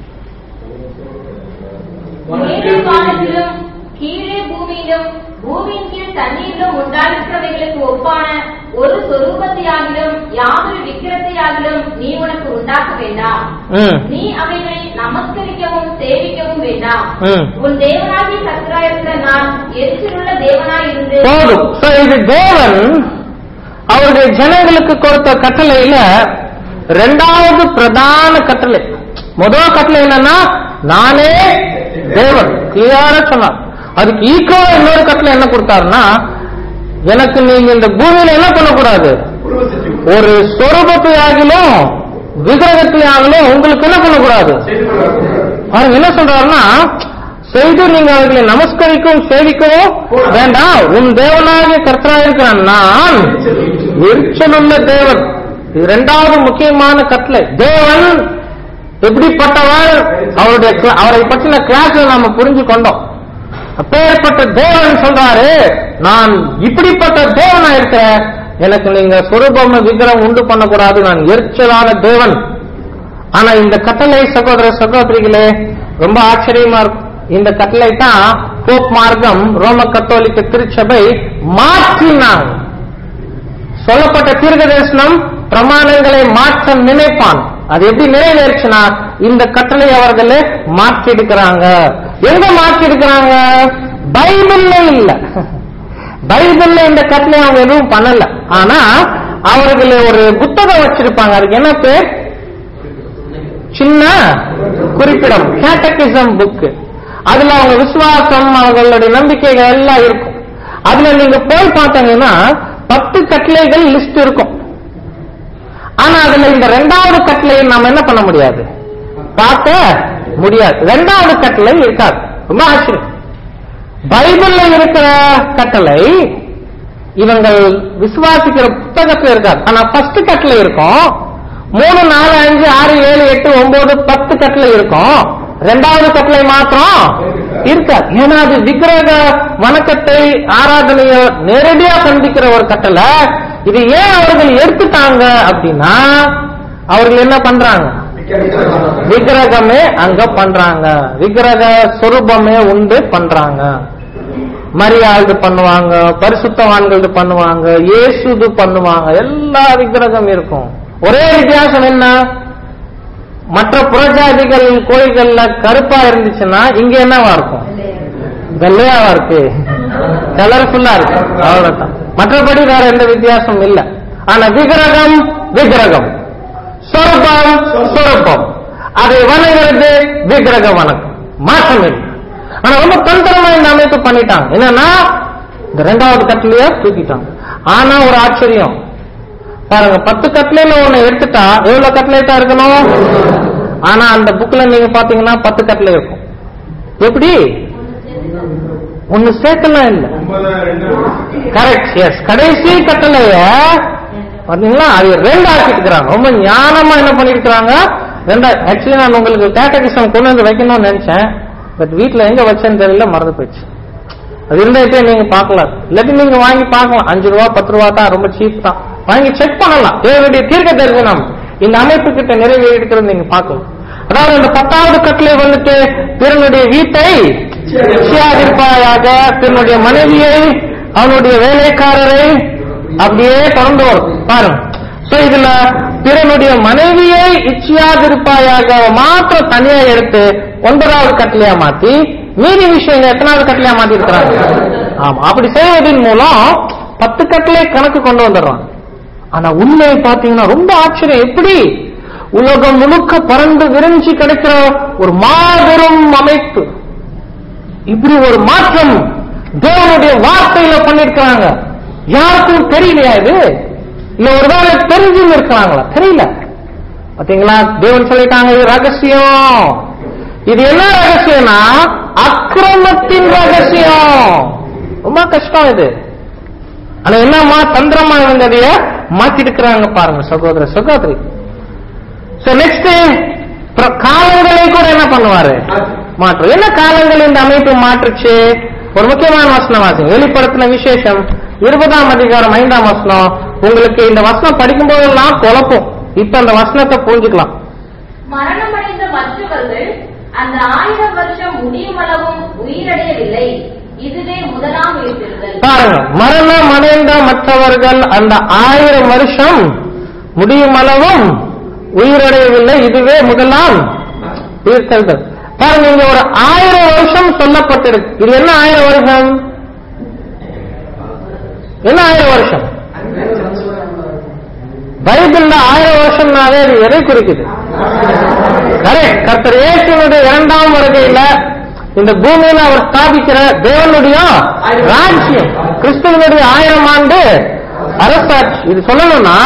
மேலே வானத்திலும் கீழே பூமியிலும் பூமியின் கீழ் தண்ணீரிலும் உண்டாயிருக்கிறவைகளுக்கு ஒப்பான ஒரு சொரூபத்தையாகிலும் யாதொரு விக்கிரத்தையாகிலும் நீ உனக்கு உண்டாக்க வேண்டாம் ம், நீ அவைகளை நமஸ்கரிக்கவும் சேவிக்கவும் வேண்டாம் ம். உன் தேவனாகி கர்த்தராயிருக்கிற நான் எரிச்சலுள்ள தேவனாயிருந்து போதும் So, இது தேவன் அவருடைய ஜனங்களுக்கு கொடுத்த கட்டளையில ரெண்டாவது பிரதான கட்டளை முதல் கட்டளை என்னன்னா நானே தேவன் கிளியரா சொன்னார் அதுக்கு ஈக்குவலா இன்னொரு கட்டளை என்ன கொடுத்தாருன்னா எனக்கு நீங்க இந்த பூமியில என்ன பண்ணக்கூடாது ஒரு சொரூபத்தையாகிலும் விக்கிரகத்தையாகிலும் உங்களுக்கு என்ன பண்ணக்கூடாது அவர் என்ன சொல்றாருன்னா செய்து நீங்க அவர்களை நமஸ்கரிக்கவும் சேவிக்கவும் வேண்டாம் உன் தேவனாகிய கர்த்தராயிருக்கிற நான் எரிச்சலுள்ள தேவன் இது இரண்டாவது முக்கியமான கட்டளை தேவன் எப்படிப்பட்டவர் அவருடைய cla- அவரை பற்றின கிளாஸ்ல நாம புரிஞ்சு கொண்டோம் அப்பேற்பட்ட தேவன் சொல்றாரு நான் இப்படிப்பட்ட தேவனா இருக்கிறேன் எனக்கு நீங்க சுரூபம் விக்கிரம் உண்டு பண்ணக்கூடாது நான் எரிச்சலான தேவன் ஆனா இந்த கட்டளை சகோதர சகோதரிகளே ரொம்ப ஆச்சரியமா இருக்கும் இந்த கட்டளை தான் போப் மார்க்கம் ரோம கத்தோலிக்க திருச்சபை மாற்றினாங்க சொல்லப்பட்ட தீர்க்க தரிசனம் பிரமாணங்களை மாற்ற நினைப்பான் அது எப்படி நிறைவேறுச்சுன்னா இந்த கட்டளை அவர்களே மாற்றி எடுக்கிறாங்க எங்க மாற்றி எடுக்கிறாங்க பைபிள்ல இல்ல பைபிள்ல இந்த கட்டளை அவங்க எதுவும் பண்ணல ஆனா அவர்கள் ஒரு புத்தகம் வச்சிருப்பாங்க அதுக்கு என்ன பேர் சின்ன குறிப்பிடம் கேட்டகிசம் புக் அதுல அவங்க விசுவாசம் அவர்களுடைய நம்பிக்கைகள் எல்லாம் இருக்கும் அதுல நீங்க போய் பார்த்தீங்கன்னா பத்து கட்டளைகள் லிஸ்ட் இருக்கும் ஆனா அதுல இந்த ரெண்டாவது கட்டளையை நாம என்ன பண்ண முடியாது பார்க்க முடியாது ரெண்டாவது கட்டளை இருக்காது ரொம்ப ஆச்சரியம் பைபிள்ல இருக்கிற கட்டளை இவங்கள் விசுவாசிக்கிற புத்தகத்துல இருக்காது ஆனா ஃபர்ஸ்ட் கட்டளை இருக்கும் மூணு நாலு அஞ்சு ஆறு ஏழு எட்டு ஒன்பது பத்து கட்டளை இருக்கும் ரெண்டாவது கட்டளை மாத்திரம் இருக்காது ஏன்னா அது விக்கிரக வணக்கத்தை ஆராதனையை நேரடியா சந்திக்கிற ஒரு கட்டளை இது ஏன் அவர்கள் எடுத்துட்டாங்க அப்படின்னா அவர்கள் என்ன பண்றாங்க விக்கிரகமே அங்க பண்றாங்க விக்கிரக சொரூபமே உண்டு பண்றாங்க மரியாதை பண்ணுவாங்க பரிசுத்தவான்கள் பண்ணுவாங்க இயேசுது பண்ணுவாங்க எல்லா விக்கிரகம் இருக்கும் ஒரே வித்தியாசம் என்ன மற்ற புறஜாதிகள் கோயில்கள்ல கருப்பா இருந்துச்சுன்னா இங்க என்னவா இருக்கும் வெள்ளையாவா இருக்கு கலர்ஃபுல்லா இருக்கு அவ்வளவுதான் மற்றபடி வேற எந்த வித்தியாசம் இல்ல ஆனா விக்கிரகம் விக்கிரகம் சொரூபம் சொரூபம் அதை வணங்குறது விக்கிரக வணக்கம் மாற்றம் இல்லை ஆனா ரொம்ப தந்திரமா இந்த அமைப்பு பண்ணிட்டாங்க என்னன்னா இந்த ரெண்டாவது கட்டளைய தூக்கிட்டாங்க ஆனா ஒரு ஆச்சரியம் பாருங்க பத்து கட்லையில ஒண்ணு எடுத்துட்டா எவ்வளவு கட்லேட்டா இருக்கணும் ஆனா அந்த புக்ல நீங்க பாத்தீங்கன்னா பத்து கட்லை இருக்கும் எப்படி ஒண்ணு சேர்க்கலாம் இல்ல கரெக்ட் எஸ் கடைசி கட்டளைய பாத்தீங்களா அது ரெண்டு ஆக்கிட்டு இருக்கிறாங்க ரொம்ப ஞானமா என்ன பண்ணிருக்கிறாங்க ரெண்டா ஆக்சுவலி நான் உங்களுக்கு கேட்டகிசம் கொண்டு வந்து வைக்கணும்னு நினைச்சேன் பட் வீட்ல எங்க வச்சேன்னு தெரியல மறந்து போயிடுச்சு அது இருந்தே நீங்க பார்க்கலாம் இல்லாட்டி நீங்க வாங்கி பார்க்கலாம் அஞ்சு ரூபா பத்து ரூபா தான் ரொம்ப சீப் தான் வாங்கி செக் பண்ணலாம் தேவனுடைய தீர்க்க தரிசனம் இந்த அமைப்பு கிட்ட நிறைவேறிக்கிறது நீங்க பார்க்கலாம் அதாவது இந்த பத்தாவது கட்டளை வந்துட்டு பிறனுடைய வீட்டை இச்சையாதிருப்பாயாக பிறனுடைய மனைவியை அவனுடைய வேலைக்காரரை அப்படியே தொடர்ந்து வரும் பாருங்க சோ இதுல பிறனுடைய மனைவியை இச்சையாதிருப்பாயாக மாத்திரம் தனியா எடுத்து ஒன்பதாவது கட்டளையா மாத்தி மீதி விஷயங்கள் எத்தனாவது கட்டளையா மாத்தி இருக்கிறாங்க ஆமா அப்படி செய்வதன் மூலம் பத்து கட்டளை கணக்கு கொண்டு வந்துடுறாங்க ஆனா உண்மையை பாத்தீங்கன்னா ரொம்ப ஆச்சரியம் எப்படி உலகம் முழுக்க பறந்து விரிஞ்சு கிடைக்கிற ஒரு மாபெரும் அமைப்பு இப்படி ஒரு மாற்றம் தேவனுடைய வார்த்தையில பண்ணிருக்கிறாங்க யாருக்கும் தெரியலையா இது இல்ல ஒருவேளை தெரிஞ்சுன்னு இருக்கிறாங்களா தெரியல பாத்தீங்களா தேவன் சொல்லிட்டாங்க இது ரகசியம் இது என்ன ரகசியம்னா அக்கிரமத்தின் ரகசியம் ரொம்ப கஷ்டம் இது ஆனா என்னமா தந்திரமா இவங்க அதைய மாத்திருக்கிறாங்க பாருங்க சகோதர சகோதரி சோ நெக்ஸ்ட் காலங்களை கூட என்ன பண்ணுவாரு மாற்று என்ன காலங்கள் இந்த அமைப்பு மாற்றுச்சு ஒரு முக்கியமான வசனம் வாசிங்க வெளிப்படுத்தின விசேஷம் இருபதாம் அதிகாரம் ஐந்தாம் வசனம் உங்களுக்கு இந்த வசனம் படிக்கும் போதெல்லாம் குழப்பம் இப்ப அந்த வசனத்தை புரிஞ்சுக்கலாம் மரணமடைந்த மற்றவர்கள் அந்த ஆயிரம் வருஷம் முடியும் அளவும் உயிரடையவில்லை இதுவே முதலாம் உயிர்த்தெழுதல் பாருங்க மரணம் அடைந்த மற்றவர்கள் அந்த ஆயிரம் வருஷம் முடியும் அளவும் உயிரடையவில்லை இதுவே முதலாம் உயிர்த்தெழுதல் பாருங்க இங்க ஒரு ஆயிரம் வருஷம் சொல்லப்பட்டிருக்கு இது என்ன ஆயிரம் வருஷம் என்ன ஆயிரம் வருஷம் பைபிள்ல ஆயிரம் வருஷம்னாவே அது எதை குறிக்குது கரெக்ட் கர்த்தர் இயேசுனுடைய இரண்டாம் வருகையில இந்த பூமியில அவர் ஸ்தாபிக்கிற தேவனுடைய ராஜ்யம் கிறிஸ்துவனுடைய ஆயிரம் ஆண்டு அரசாட்சி இது சொல்லணும்னா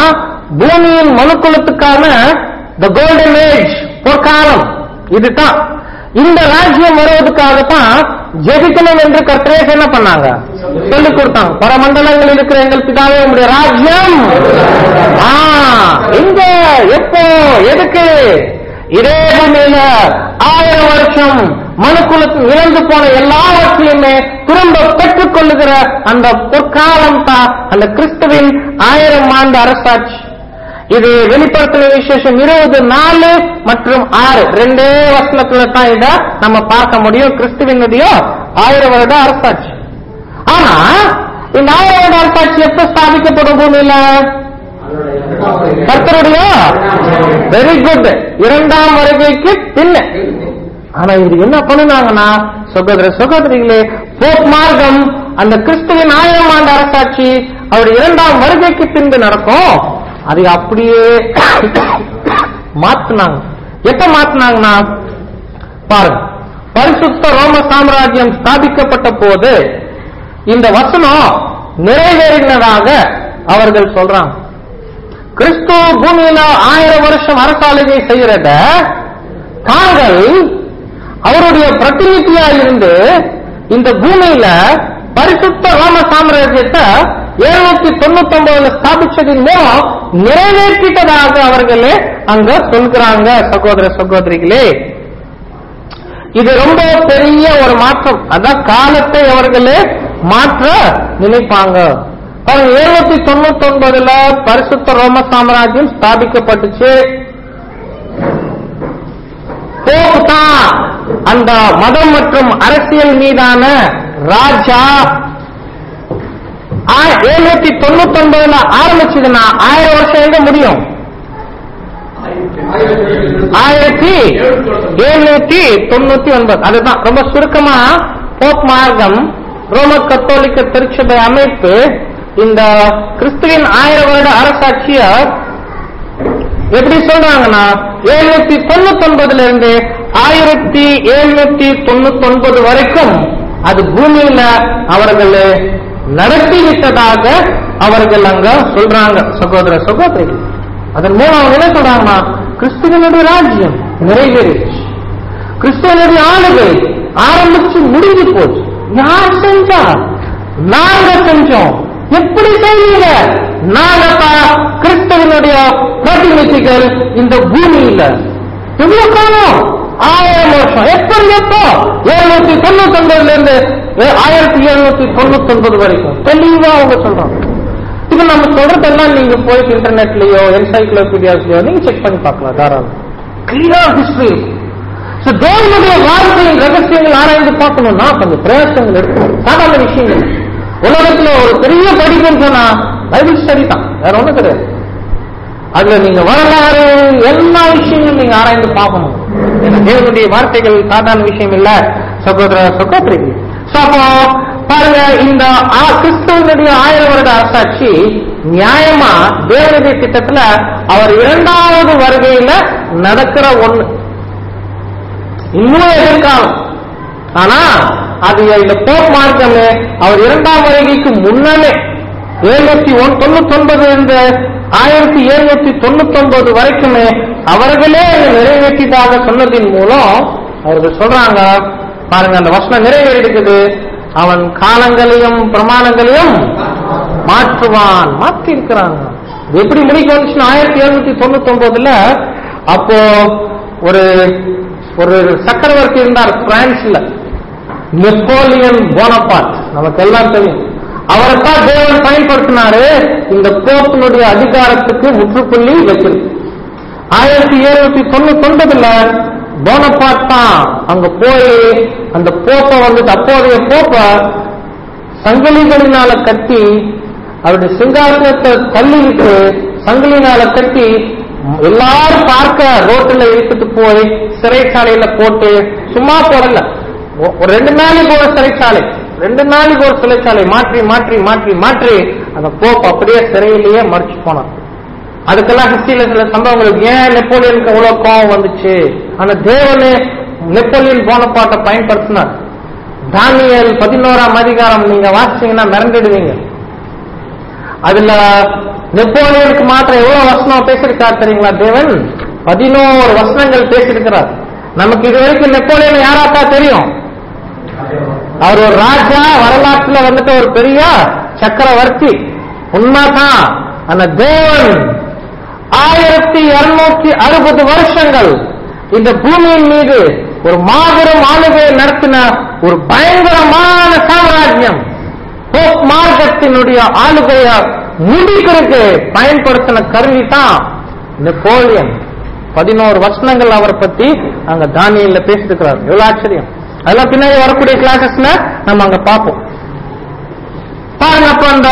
பூமியின் மனுக்குலத்துக்கான த கோல்டன் ஏஜ் பொற்காலம் இதுதான் இந்த ராஜ்யம் வருவதற்காகத்தான் ஜெபிக்கணும் என்று கர்த்தரேஸ் என்ன பண்ணாங்க சொல்லிக் கொடுத்தாங்க பரமண்டலங்களில் இருக்கிற எங்கள் பிதாவே உங்களுடைய ராஜ்யம் ஆ, எங்க எப்போ எதுக்கு இதே பூமியில ஆயிரம் வருஷம் மனுக்குலத்தில் இழந்து போன எல்லாவற்றையுமே திரும்ப பெற்றுக் கொள்ளுகிற அந்த பொற்காலம் தான் அந்த கிறிஸ்துவின் ஆயிரம் ஆண்டு அரசாட்சி இது வெளிப்படுத்தின விசேஷம் இருபது நாலு மற்றும் ஆறு ரெண்டே வசனத்துல தான் இத நம்ம பார்க்க முடியும் கிறிஸ்துவினுடைய ஆயிரம் வருட அரசாட்சி ஆனா இந்த ஆயிரம் வருட அரசாட்சி எப்ப ஸ்தாபிக்கப்படும் பூமியில கர்த்தருடைய வெரி குட் இரண்டாம் வருகைக்கு பின்ன ஆனா இது என்ன பண்ணுனாங்கன்னா சகோதர சகோதரிகளே போப் மார்க்கம் அந்த கிறிஸ்துவின் ஆயிரம் ஆண்டு அரசாட்சி அவருடைய இரண்டாம் வருகைக்கு பின்பு நடக்கும் அதை அப்படியே மாத்துனாங்க எப்ப மாத்துனாங்கன்னா பாருங்க பரிசுத்த ரோம சாம்ராஜ்யம் ஸ்தாபிக்கப்பட்ட போது இந்த வசனம் நிறைவேறினதாக அவர்கள் சொல்றாங்க கிறிஸ்து பூமியில ஆயிரம் வருஷம் அரசாளுகை செய்யறத தாங்கள் அவருடைய பிரதிநிதியா இருந்து இந்த பூமியில பரிசுத்த ரோம சாம்ராஜ்யத்தை எழுநூத்தி தொண்ணூத்தி ஒன்பதுல ஸ்தாபிச்சதின் மூலம் நிறைவேற்றிட்டதாக அவர்களே அங்க சொல்கிறாங்க சகோதர சகோதரிகளே இது ரொம்ப பெரிய ஒரு மாற்றம் அதான் காலத்தை அவர்களே மாற்ற நினைப்பாங்க எழுநூத்தி தொண்ணூத்தி ஒன்பதுல பரிசுத்த ரோம சாம்ராஜ்யம் ஸ்தாபிக்கப்பட்டுச்சு போப் தான் அந்த மதம் மற்றும் அரசியல் மீதான ராஜா எழுநூத்தி தொண்ணூத்தி ஒன்பதுல ஆரம்பிச்சதுன்னா ஆயிரம் வருஷம் எங்க முடியும் ஆயிரத்தி எழுநூத்தி தொண்ணூத்தி ஒன்பது அதுதான் ரொம்ப சுருக்கமா போப் மார்க்கம் ரோம கத்தோலிக்க திருச்சபை அமைப்பு இந்த கிறிஸ்துவின் ஆயிரம் வருட அரசாட்சிய எப்படி சொல்றாங்கன்னா எழுநூத்தி தொண்ணூத்தி ஒன்பதுல இருந்து ஆயிரத்தி எழுநூத்தி தொண்ணூத்தி ஒன்பது வரைக்கும் அது பூமியில அவர்கள் நடத்தி விட்டதாக அவர்கள் அங்க சொல்றாங்க சகோதர சகோதரிகள் அதன் மூலம் அவங்க என்ன சொல்றாங்கன்னா கிறிஸ்துவனுடைய ராஜ்யம் நிறைவேறிச்சு கிறிஸ்துவனுடைய ஆளுகை ஆரம்பிச்சு முடிஞ்சு போச்சு யார் செஞ்சா நாங்க செஞ்சோம் எப்படி செய்வீங்க நாங்கப்பா கிறிஸ்தவனுடைய பிரதிநிதிகள் இந்த பூமியில எவ்வளவு காலம் ஆயிரம் வருஷம் எப்படி எப்போ எழுநூத்தி தொண்ணூத்தி ஒன்பதுல இருந்து ஆயிரத்தி எழுநூத்தி தொண்ணூத்தி ஒன்பது வரைக்கும் தெளிவா அவங்க சொல்றாங்க இது நம்ம சொல்றதெல்லாம் நீங்க போயிட்டு இன்டர்நெட்லயோ என்சைக்ளோபீடியாஸ்லயோ நீங்க செக் பண்ணி பார்க்கலாம் தாராளம் கிளியர் ஹிஸ்டரி So, தேவனுடைய வார்த்தையின் ரகசியங்கள் ஆராய்ந்து பார்க்கணும்னா கொஞ்சம் பிரயாசங்கள் எடுக்கணும் சாதாரண விஷயங்கள் உலகத்துல ஒரு பெரிய படிப்புன்னு சொன்னா பைபிள் ஸ்டடி தான் வேற ஒண்ணும் கிடையாது அதுல நீங்க வரலாறு எல்லா விஷயங்களும் நீங்க ஆராய்ந்து பார்க்கணும் ஏன்னா தேவனுடைய வார்த்தைகள் சாதாரண விஷயம் இல்ல சகோதர சகோதரிகள் So, அப்போ பாருங்க இந்த ஆ- கிறிஸ்துவனுடைய ஆயிரம் வருட அரசாட்சி நியாயமா தேவனுடைய திட்டத்துல அவர் இரண்டாவது வருகையில நடக்கிற ஒண்ணு இன்னும் எதிர்காலம் ஆனா அது இந்த போப் மார்க்கமே அவர் இரண்டாம் வருகைக்கு முன்னமே எழுநூத்தி ஒன் தொண்ணூத்தி ஒன்பது இருந்து ஆயிரத்தி எழுநூத்தி தொண்ணூத்தி ஒன்பது வரைக்குமே அவர்களே அதை நிறைவேற்றியதாக சொன்னதின் மூலம் அவர்கள் சொல்றாங்க பாருங்க அந்த வசனம் நிறைவேறிடுக்குது அவன் காலங்களையும் பிரமாணங்களையும் மாற்றுவான் மாற்றி இருக்கிறாங்க எப்படி முடிக்க வந்துச்சுன்னா ஆயிரத்தி எழுநூத்தி தொண்ணூத்தி ஒன்பதுல அப்போ ஒரு ஒரு சக்கரவர்த்தி இருந்தார் பிரான்ஸ்ல நெப்போலியன் போனபார்ட் நமக்கு எல்லாம் தெரியும் அவரைத்தான் தேவன் பயன்படுத்தினாரு இந்த போப்பினுடைய அதிகாரத்துக்கு முற்றுப்புள்ளி வைக்கிறது ஆயிரத்தி எழுநூத்தி தொண்ணூத்தி ஒன்பதுல போனபார்ட் தான் அங்க போய் அந்த போப்பை வந்துட்டு அப்போதைய போப்ப சங்கிலிகளினால கட்டி அவருடைய சிங்காசனத்தை தள்ளிவிட்டு சங்கிலினால கட்டி எல்லாரும் பார்க்க ரோட்டுல இழுத்துட்டு போய் சிறைச்சாலையில போட்டு சும்மா போடல ஒ- ஒரு ரெண்டு நாளைக்கு ஒரு சிறைச்சாலை ரெண்டு நாளைக்கு ஒரு சிறைச்சாலை மாற்றி மாற்றி மாற்றி மாற்றி அந்த போப் அப்படியே சிறையிலேயே மறைச்சு போனான் அதுக்கெல்லாம் ஹிஸ்டரியில சில சம்பவங்கள் ஏன் நெப்போலியனுக்கு அவ்வளவு கோபம் வந்துச்சு ஆனா தேவனே நெப்போலியன் போனபாட்டை பயன்படுத்தினார் தானியல் பதினோராம் அதிகாரம் நீங்க வாசிச்சீங்கன்னா மிரண்டுடுவீங்க அதுல நெப்போலியனுக்கு மாத்திரம் எவ்வளவு வசனம் பேசியிருக்கார் தெரியுங்களா தேவன் பதினோரு வசனங்கள் பேசியிருக்கிறார் நமக்கு இது வரைக்கும் நெப்போலியன் யாராத்தா தெரியும் அவர் ஒரு ராஜா வரலாற்றுல வந்துட்டு ஒரு பெரிய சக்கரவர்த்தி உண்மைதான் அந்த தேவன் ஆயிரத்தி இருநூற்றி அறுபது வருஷங்கள் இந்த பூமியின் மீது ஒரு மாபெரும் ஆளுகையை நடத்தின ஒரு பயங்கரமான சாம்ராஜ்யம் போப் மார்க்கத்தினுடைய ஆளுகையை முடிக்கிறதுக்கு பயன்படுத்தின கருவி தான் நெப்போலியன் பதினோரு வசனங்கள் அவரை பத்தி அங்க தானியல்ல பேசிருக்கிறார் எவ்வளவு ஆச்சரியம் அதெல்லாம் பின்னாடி வரக்கூடிய கிளாஸஸ்ல நம்ம அங்க பார்ப்போம் பாருங்க அப்ப அந்த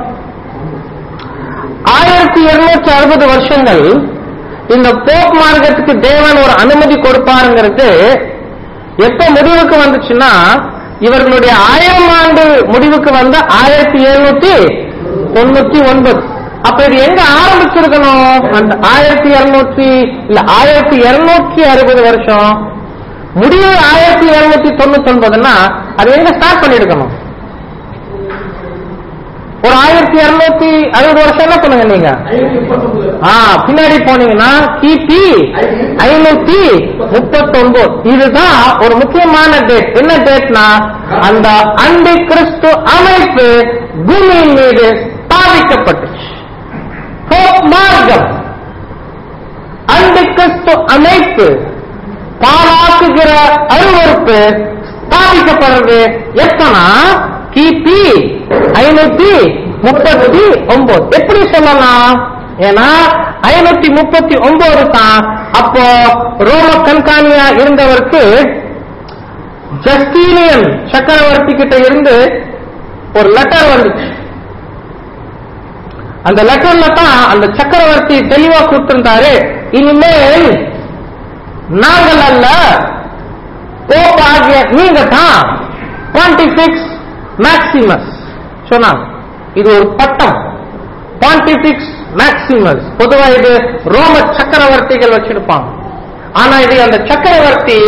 ஆயிரத்தி இருநூற்றி அறுபது வருஷங்கள் இந்த போப் மார்க்கத்துக்கு தேவன் ஒரு அனுமதி கொடுப்பாருங்கிறது எப்ப முடிவுக்கு வந்துச்சுன்னா இவர்களுடைய ஆயிரம் ஆண்டு முடிவுக்கு வந்த ஆயிரத்தி எழுநூத்தி தொண்ணூத்தி ஒன்பது அப்ப இது எங்க ஆரம்பிச்சிருக்கணும் அந்த ஆயிரத்தி இருநூற்றி இல்ல ஆயிரத்தி இருநூற்றி அறுபது வருஷம் முடிவு ஆயிரத்தி எழுநூத்தி தொண்ணூத்தி ஒன்பதுன்னா அது எங்க ஸ்டார்ட் பண்ணிருக்கணும் ஒரு ஆயிரத்தி இருநூத்தி அறுபது வருஷம் என்ன பண்ணுங்க நீங்க ஆ பின்னாடி போனீங்கன்னா கிபி ஐநூத்தி முப்பத்தி ஒன்பது இதுதான் ஒரு முக்கியமான டேட் என்ன டேட்னா அந்த அண்டி கிறிஸ்து அமைப்பு பூமியின் மீது ஸ்தாபிக்கப்பட்டுச்சு போப் மார்க்கம் அண்டி கிறிஸ்து அமைப்பு பாராட்டுகிற அருவறுப்பு ஸ்தாபிக்கப்படுறது எப்பனா கிபி ஐநூத்தி முப்பத்தி ஒன்பது எப்படி சொல்லலாம் ஏன்னா ஐநூத்தி முப்பத்தி ஒன்பது தான் அப்போ ரோம கண்காணியா இருந்தவருக்கு ஜஸ்டீனியன் சக்கரவர்த்தி கிட்ட இருந்து ஒரு லெட்டர் வந்துச்சு அந்த லெட்டர்ல தான் அந்த சக்கரவர்த்தி தெளிவா கொடுத்திருந்தாரு இனிமேல் நாங்கள் அல்ல போப் ஆகிய நீங்க தான் பாண்டிபிக்ஸ் மேக்சிமஸ் சொன்னாங்க இது ஒரு பட்டம் பாண்டிபிக்ஸ் மேக்சிமஸ் பொதுவா இது ரோம சக்கரவர்த்திகள் வச்சிருப்பாங்க ஆனா இது அந்த சக்கரவர்த்தி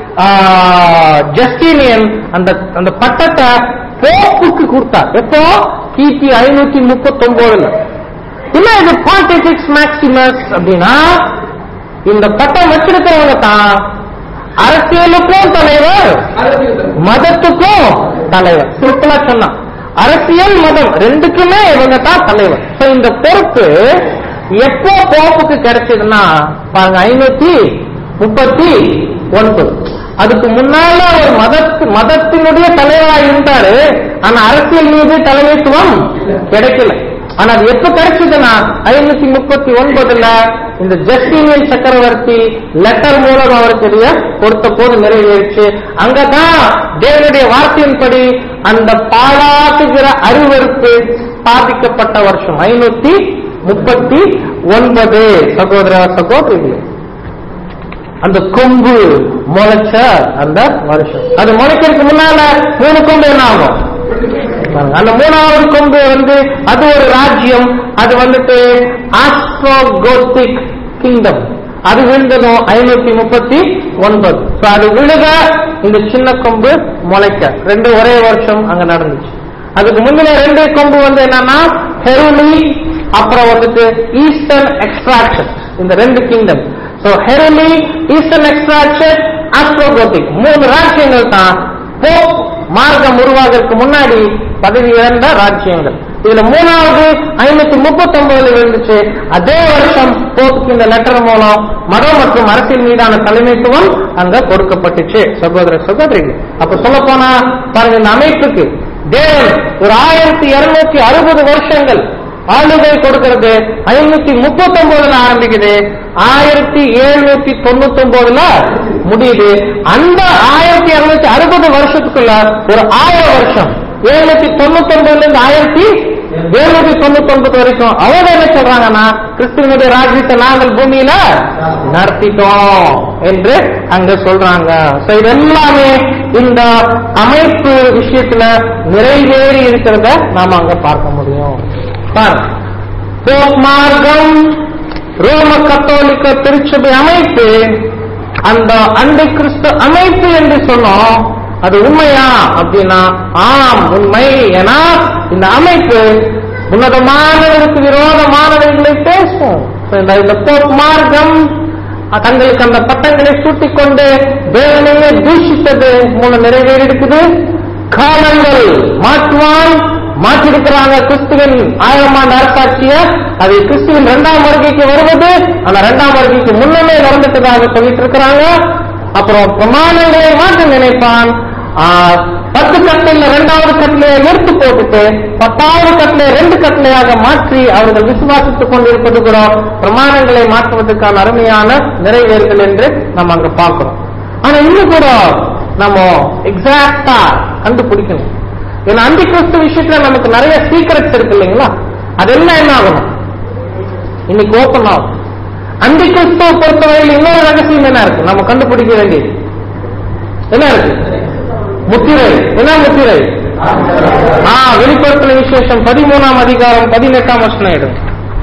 ஜஸ்டினியன் அந்த அந்த பட்டத்தை போப்புக்கு கொடுத்தார் எப்போ கிபி ஐநூத்தி முப்பத்தி ஒன்பதுல இல்ல இது பாண்டிபிக்ஸ் மேக்சிமஸ் அப்படின்னா இந்த பட்டம் வச்சிருக்கிறவங்க தான் அரசியலுக்கும் தலைவர் மதத்துக்கும் தலைவர் சிம்பிளா சொன்னா அரசியல் மதம் ரெண்டுக்குமே இவங்க தான் தலைவர் So, இந்த பொறுப்பு எப்போ போப்புக்கு கிடைச்சதுன்னா பாருங்க ஐநூத்தி முப்பத்தி ஒன்பது அதுக்கு முன்னால ஒரு மதத்து மதத்தினுடைய தலைவரா இருந்தாரு ஆனா அரசியல் மீது தலைமைத்துவம் கிடைக்கல ஆனா அது எப்ப கிடைச்சதுன்னா ஐநூத்தி முப்பத்தி ஒன்பதுல இந்த ஜஸ்டினியன் சக்கரவர்த்தி லெட்டர் மூலம் அவருக்கு இதைய கொடுத்த போது நிறைவேறிச்சு அங்கதான் தேவனுடைய வார்த்தையின்படி அந்த பாராட்டுகிற அறிவறுப்பு ஸ்தாபிக்கப்பட்ட வருஷம் ஐநூத்தி முப்பத்தி ஒன்பது சகோதர சகோதரிகளே அந்த கொம்பு முளைச்ச அந்த வருஷம் அது முளைக்கிறதுக்கு முன்னால மூணு கொம்பு என்ன ஆகும் பாருங்க, அந்த மூணாவது கொம்பு வந்து அது ஒரு ராஜ்யம் அது வந்துட்டு ஆஸ்ட்ரோகோத்திக் கிங்டம் அது விழுந்ததும் ஐநூத்தி முப்பத்தி ஒன்பது So, அது விழுக இந்த சின்ன கொம்பு முளைக்க ரெண்டு ஒரே வருஷம் அங்க நடந்துச்சு அதுக்கு முந்தின ரெண்டு கொம்பு வந்து என்னன்னா ஹெருலி அப்புறம் வந்துட்டு ஈஸ்டர்ன் எக்ஸ்ட்ராக்ஷன் இந்த ரெண்டு kingdom so Heruli eastern extraction Ostrogothic மூணு ராஜ்யங்கள் தான் போப் மார்க்கம் உருவாகிறதுக்கு முன்னாடி பதவி இழந்த ராஜ்யங்கள் இதுல மூணாவது ஐநூத்தி முப்பத்தி ஒன்பதுல இருந்துச்சு அதே வருஷம் போப்புக்கு இந்த லெட்டர் மூலம் மதம் மற்றும் அரசியல் மீதான தலைமைத்துவம் அங்க கொடுக்கப்பட்டுச்சு சகோதர சகோதரிகள் அப்ப சொல்ல போனா பாருங்க இந்த அமைப்புக்கு தேவன் ஒரு ஆயிரத்தி இருநூத்தி அறுபது வருஷங்கள் ஆளுகை கொடுக்கிறது ஐநூத்தி முப்பத்தி ஒன்பதுல ஆரம்பிக்குது ஆயிரத்தி எழுநூத்தி தொண்ணூத்தி ஒன்பதுல முடியுது அந்த ஆயிரத்தி இருநூத்தி அறுபது வருஷத்துக்குள்ள ஒரு ஆயிரம் வருஷம் எழுநூத்தி தொண்ணூத்தி ஒன்பதுல இருந்து ஆயிரத்தி எழுநூத்தி தொண்ணூத்தி ஒன்பது வரைக்கும் அவங்க என்ன சொல்றாங்கன்னா கிறிஸ்துவனுடைய ராஜ்யத்தை நாங்கள் பூமியில நடத்திட்டோம் என்று அங்க சொல்றாங்க So, இது எல்லாமே இந்த அமைப்பு விஷயத்துல நிறைவேறி இருக்கிறத நாம அங்க பார்க்க முடியும் பாருங்க போப் மார்க்கம் ரோம கத்தோலிக்க திருச்சபை அமைப்பு அந்த அண்டை கிறிஸ்து அமைப்பு என்று சொன்னோம் அது உண்மையா அப்படின்னா ஆம் உண்மை ஏன்னா இந்த அமைப்பு உன்னதமானவருக்கு விரோதமானவைகளை பேசும் So, இந்த இந்த போப் மார்க்கம் அஹ், தங்களுக்கு அந்த பட்டங்களை சூட்டிக் கொண்டு தேவனையே தூஷித்தது மூலம் நிறைவேறி இருக்குது காலங்கள் மாற்றுவான் மாற்றிருக்கிறாங்க கிறிஸ்துவின் ஆயிரம் ஆண்டு அரசாட்சிய அது கிறிஸ்துவின் இரண்டாம் வருகைக்கு வருவது அந்த இரண்டாம் வருகைக்கு முன்னமே நடந்துட்டதாக சொல்லிட்டு இருக்கிறாங்க அப்புறம் பிரமாணங்களை மாற்ற நினைப்பான் ஆ, பத்து கட்டளையில இரண்டாவது கட்டளையை எடுத்து போட்டுட்டு பத்தாவது கட்டளை ரெண்டு கட்டளையாக மாற்றி அவர்கள் விசுவாசித்துக் கொண்டிருப்பது கூட பிரமாணங்களை மாற்றுவதற்கான அருமையான நிறைவேறுதல் என்று நம்ம அங்க பார்க்கிறோம் ஆனா இன்னும் கூட நம்ம எக்ஸாக்டா கண்டுபிடிக்கணும் ஏன்னா அந்தி கிறிஸ்து விஷயத்துல நமக்கு நிறைய சீக்கிரட்ஸ் இருக்கு இல்லைங்களா அதெல்லாம் என்ன ஆகணும் இன்னைக்கு ஓப்பன் ஆகும் அந்தி கிறிஸ்துவ பொறுத்தவரையில் இன்னொரு ரகசியம் என்ன இருக்கு நம்ம கண்டுபிடிக்க வேண்டியது என்ன இருக்கு முத்திரை என்ன முத்திரை ஆ வெளிப்படுத்தல விசேஷம் பதிமூணாம் அதிகாரம் பதினெட்டாம் வருஷம் எடுங்க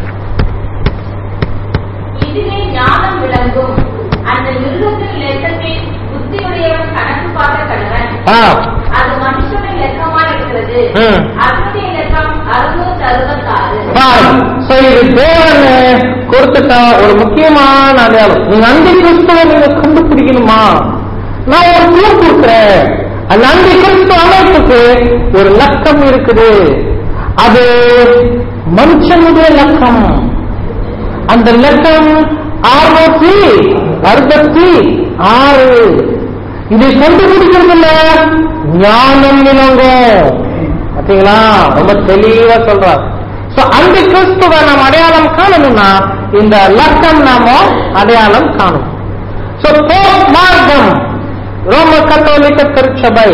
இதுவே ஞானம் விளங்கும் அந்த மிருகத்தின் லெக்கத்தை புத்தியுடையவன் கணக்கு பார்க்க கடவன் ஆ அது மனுஷனின் லெக்கமா இருக்கிறது ம். அதனுடைய லெக்கம் அறுநூத்தி அறுபத்தாறு பாருங்க. So, இது தேவன் கொடுத்துட்ட ஒரு முக்கியமான அடையாளம் நீங்க அந்தி கிறிஸ்துவ நீங்க கண்டுபிடிக்கணுமா நான் ஒரு குழு கொடுக்குறேன் அந்த அந்தி கிறிஸ்துவ அமைப்புக்கு ஒரு லக்கம் இருக்குது அது மனுஷனுடைய லக்கம் அந்த லக்கம் அறுநூத்தி அறுபத்தி ஆறு இதை கண்டுபிடிக்கிறதுல ஞானம் விளங்கும் பாத்தீங்களா ரொம்ப தெளிவா சொல்றார் சோ அந்த கிறிஸ்துவ நாம் அடையாளம் காணணும்னா இந்த லக்கம் நாம அடையாளம் காணும் சோ போப் மார்க்கம் ரோம கத்தோலிக்க திருச்சபை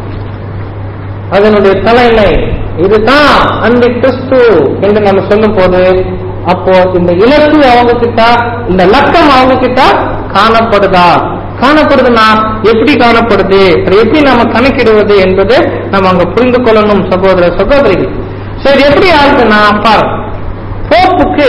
அதனுடைய தலைமை இதுதான் அந்த கிறிஸ்து என்று நம்ம சொல்லும் போது அப்போ இந்த இலக்கு அவங்க கிட்ட இந்த லக்கம் அவங்க கிட்ட காணப்படுதா காணப்படுதுன்னா எப்படி காணப்படுது அதை எப்படி நாம கணக்கிடுவது என்பது நம்ம அங்க புரிந்து கொள்ளணும் சகோதர சகோதரிகள் சரி எப்படி ஆகுதுன்னா பாரு போப்புக்கு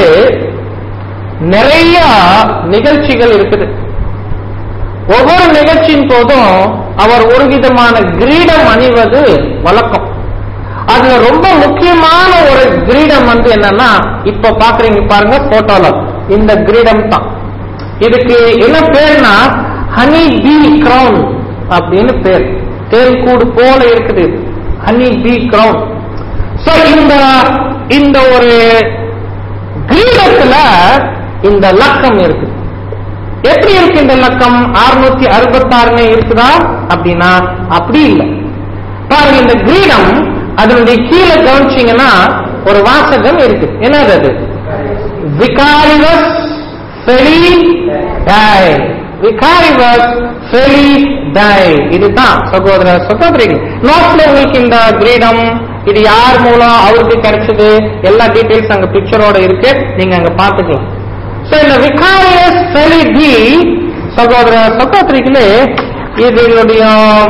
நிறைய நிகழ்ச்சிகள் இருக்குது ஒவ்வொரு நிகழ்ச்சியின் போதும் அவர் ஒரு விதமான கிரீடம் அணிவது வழக்கம் அதுல ரொம்ப முக்கியமான ஒரு கிரீடம் வந்து என்னன்னா இப்ப பாக்குறீங்க பாருங்க போட்டோல இந்த கிரீடம் தான் இதுக்கு என்ன பேர்னா ஹனி பி கிரவுன் அப்படின்னு பேர் தேல் கூடு போல இருக்குது ஹனி பி கிரவுன் சோ இந்த இந்த ஒரு கிரீடத்துல இந்த லக்கம் இருக்குது எப்படி இருக்கு இந்த லக்கம் 666 அறுபத்தாறுன்னு இருக்குதா அப்படின்னா அப்படி இல்லை பாருங்க இந்த கிரீடம் அதனுடைய கீழே கவனிச்சீங்கன்னா ஒரு வாசகம் இருக்கு என்னது அது விகாரிவஸ் ஃபெலி டை விகாரிவஸ் ஃபெலி டை இதுதான் சகோதர சகோதரிகள் நோட்ஸ்ல உங்களுக்கு இந்த கிரீடம் இது யார் மூலம் அவருக்கு கிடைச்சது எல்லா டீடைல்ஸ் அங்க பிக்சரோட இருக்கு நீங்க அங்க பாத்துக்கலாம் சோ இந்த விகாரியஸ் ஃபெலி டி சகோதர சகோதரிகளே இது என்னுடைய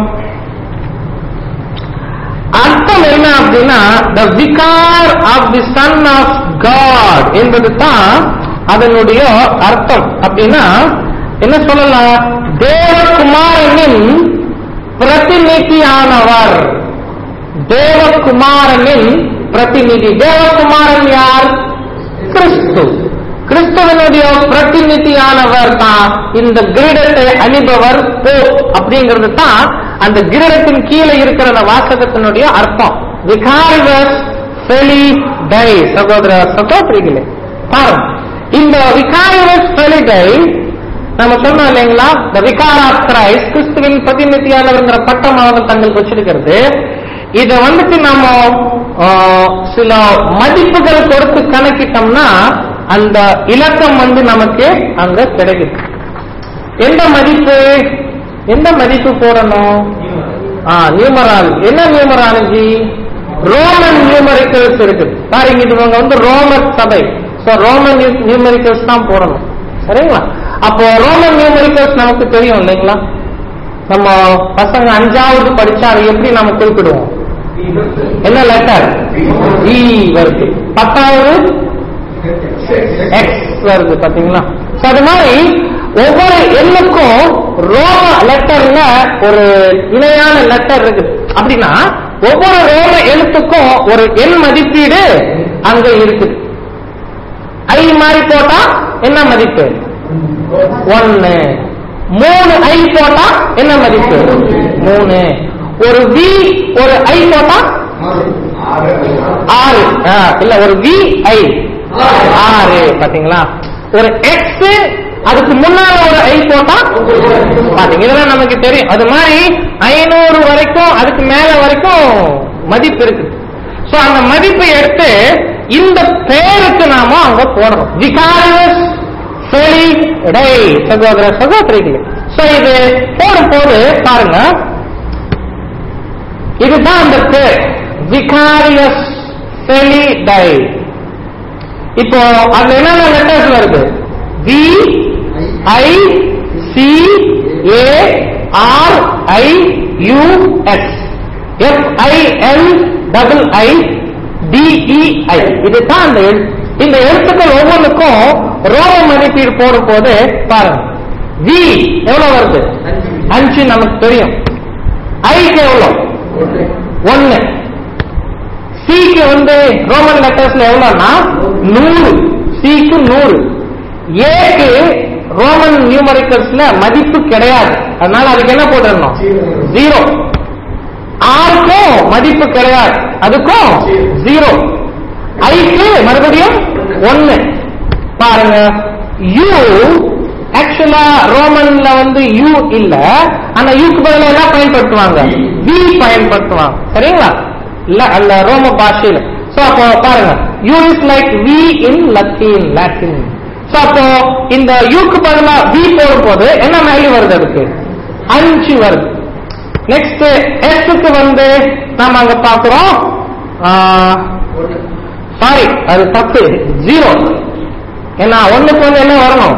அர்த்தம் என்ன அப்படின்னா the vicar of the son of God என்பது தான் அதனுடைய அர்த்தம் அப்படின்னா என்ன சொல்லலாம் தேவகுமாரனின் பிரதிநிதியானவர் தேவகுமாரனின் பிரதிநிதி தேவகுமாரன் யார் கிறிஸ்து கிறிஸ்துவனுடைய பிரதிநிதியானவர் தான் இந்த கிரீடத்தை அணிபவர் போப் அப்படிங்கிறது தான் அந்த கிரீடத்தின் கீழே இருக்கிற அந்த வாசகத்தினுடைய அர்த்தம் விகாரிவஸ் ஃபெலி டை சகோதர சகோதரிகளே பாருங்க இந்த விகாரிவஸ் ஃபெலி டை நம்ம சொன்னோம் இல்லைங்களா த விகார் ஆஃப் கிரைஸ்ட் கிறிஸ்துவின் பிரதிநிதியானவர்ங்கிற பட்டம் அவங்க தங்களுக்கு வச்சிருக்கிறது இத வந்துட்டு நம்ம ஆ, சில மதிப்புகள் கொடுத்து கணக்கிட்டோம்னா அந்த இலக்கம் வந்து நமக்கு அங்க கிடைக்குது எந்த மதிப்பு எந்த மதிப்பு போடணும் ஆ நியூமராலஜி என்ன நியூமராலஜி ரோமன் நியூமரிக்கல்ஸ் இருக்கு பாருங்க இது இவங்க வந்து ரோமன் சபை சோ ரோமன் நியூமரிக்கல்ஸ் தான் போடணும் சரிங்களா அப்போ ரோமன் நியூமரிக்கல்ஸ் நமக்கு தெரியும் இல்லைங்களா நம்ம பசங்க அஞ்சாவது படிச்சா அதை எப்படி நம்ம குறிப்பிடுவோம் என்ன லெட்டர் இ வருது பத்தாவது எக்ஸ் வருது பாத்தீங்களா So, அது மாதிரி ஒவ்வொரு எண்ணுக்கும் ரோம லெட்டர்ல ஒரு இணையான லெட்டர் இருக்குது அப்படின்னா ஒவ்வொரு ரோம எழுத்துக்கும் ஒரு எண் மதிப்பீடு அங்க இருக்குது ஐ மாதிரி போட்டா என்ன மதிப்பு ஒன்னு மூணு ஐ போட்டா என்ன மதிப்பு மூணு ஒரு வி ஒரு ஐ போட்டா ஆறு ஆ, இல்ல ஒரு வி ஐ ஆறு பாத்தீங்களா ஒரு எக்ஸ் அதுக்கு முன்னால ஒரு ஐ போட்டா பாத்தீங்க இதெல்லாம் நமக்கு தெரியும் அது மாதிரி ஐநூறு வரைக்கும் அதுக்கு மேல வரைக்கும் மதிப்பு இருக்கு சோ அந்த மதிப்பை எடுத்து இந்த பேருக்கு நாம அங்க போடணும் விகாரியஸ் செலி டை சகோதர சகோதரிகளே சோ இது போடும் போது பாருங்க இதுதான் அந்த பேர் விகாரியஸ் செலி டை இப்போ அதுல என்னென்ன லெட்டர்ஸ் வருது V I C A R I U S F I L double I D E I இதுதான் அந்த எழுத்து இந்த எழுத்துக்கள் ஒவ்வொன்றுக்கும் ரோம மதிப்பீடு போடும் போது பாருங்க வி எவ்வளவு வருது அஞ்சு நமக்கு தெரியும் ஐக்கு எவ்வளவு ஒன்னு சிக்கு வந்து ரோமன் லெட்டர்ஸ்ல எவ்வளவுனா நூறு சிக்கு நூறு ஏக்கு ரோமன் நியூமரிக்கல்ஸ்ல மதிப்பு கிடையாது அதனால அதுக்கு என்ன போட்டுடணும் ஜீரோ ஆருக்கும் மதிப்பு கிடையாது அதுக்கும் ஜீரோ ஐக்கு மறுபடியும் ஒன்னு பாருங்க யூ ஆக்சுவலா ரோமன்ல வந்து யூ இல்ல ஆனா யூக்கு பதிலா எல்லாம் பயன்படுத்துவாங்க வி பயன்படுத்துவாங்க சரிங்களா இல்ல அந்த ரோம பாஷையில சோ அப்போ பாருங்க U is like V in Latin Latin so அப்போ இந்த யூக்கு பதிலா வி போடும் போது என்ன வேல்யூ வருது அதுக்கு அஞ்சு வருது நெக்ஸ்ட் எஸ்க்கு வந்து நாம அங்க பாக்குறோம் சாரி அது தப்பு ஜீரோ ஏன்னா ஒண்ணுக்கு வந்து என்ன வரணும்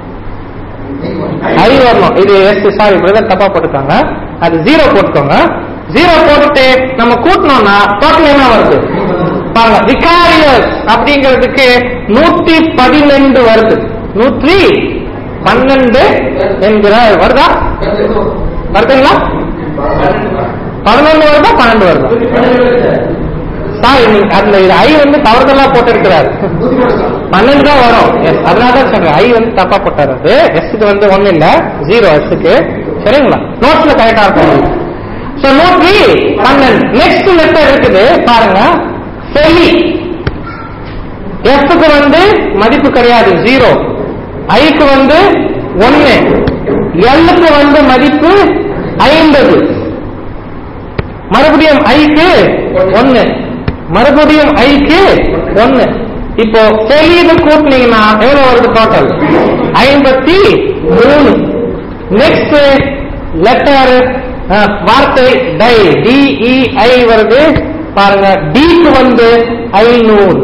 ஐ வரணும் இது எஸ் சாரி பிரதர் தப்பா போட்டுக்காங்க அது ஜீரோ போட்டுக்கோங்க ஜீரோ போட்டுட்டு நம்ம கூட்டணும்னா டோட்டல் என்ன வருது பாருங்க விகாரியஸ் அப்படிங்கிறதுக்கு நூத்தி பதினெண்டு வருது நூற்றி பன்னெண்டு என்கிற வருதா வருதுங்களா பதினொன்று வருதா பன்னெண்டு வருதா சாரி நீங்க அதுல இது ஐ வந்து தவறுதலா போட்டிருக்கிறாரு பன்னெண்டு தான் வரும் எஸ் அதனால தான் சொல்றேன் ஐ வந்து தப்பா போட்டாரு அது எஸ்க்கு வந்து ஒண்ணு இல்ல ஜீரோ எஸ்க்கு சரிங்களா நோட்ஸ்ல கரெக்டா இருக்கும் சோ நூற்றி பன்னெண்டு நெக்ஸ்ட் லெட்டர் இருக்குது பாருங்க செலி எஃப்க்கு வந்து மதிப்பு கிடையாது ஜீரோ ஐக்கு வந்து ஒன்னு எல்லுக்கு வந்து மதிப்பு ஐம்பது மறுபடியும் ஐக்கு ஒன்னு மறுபடியும் ஐக்கு ஒன்னு இப்போ செலீது கூட்டினீங்கன்னா எவ்வளவு வருது டோட்டல் ஐம்பத்தி மூணு நெக்ஸ்ட் லெட்டர் வார்த்தை டை டிஇஐ வருது பாருங்க டிக்கு வந்து ஐநூறு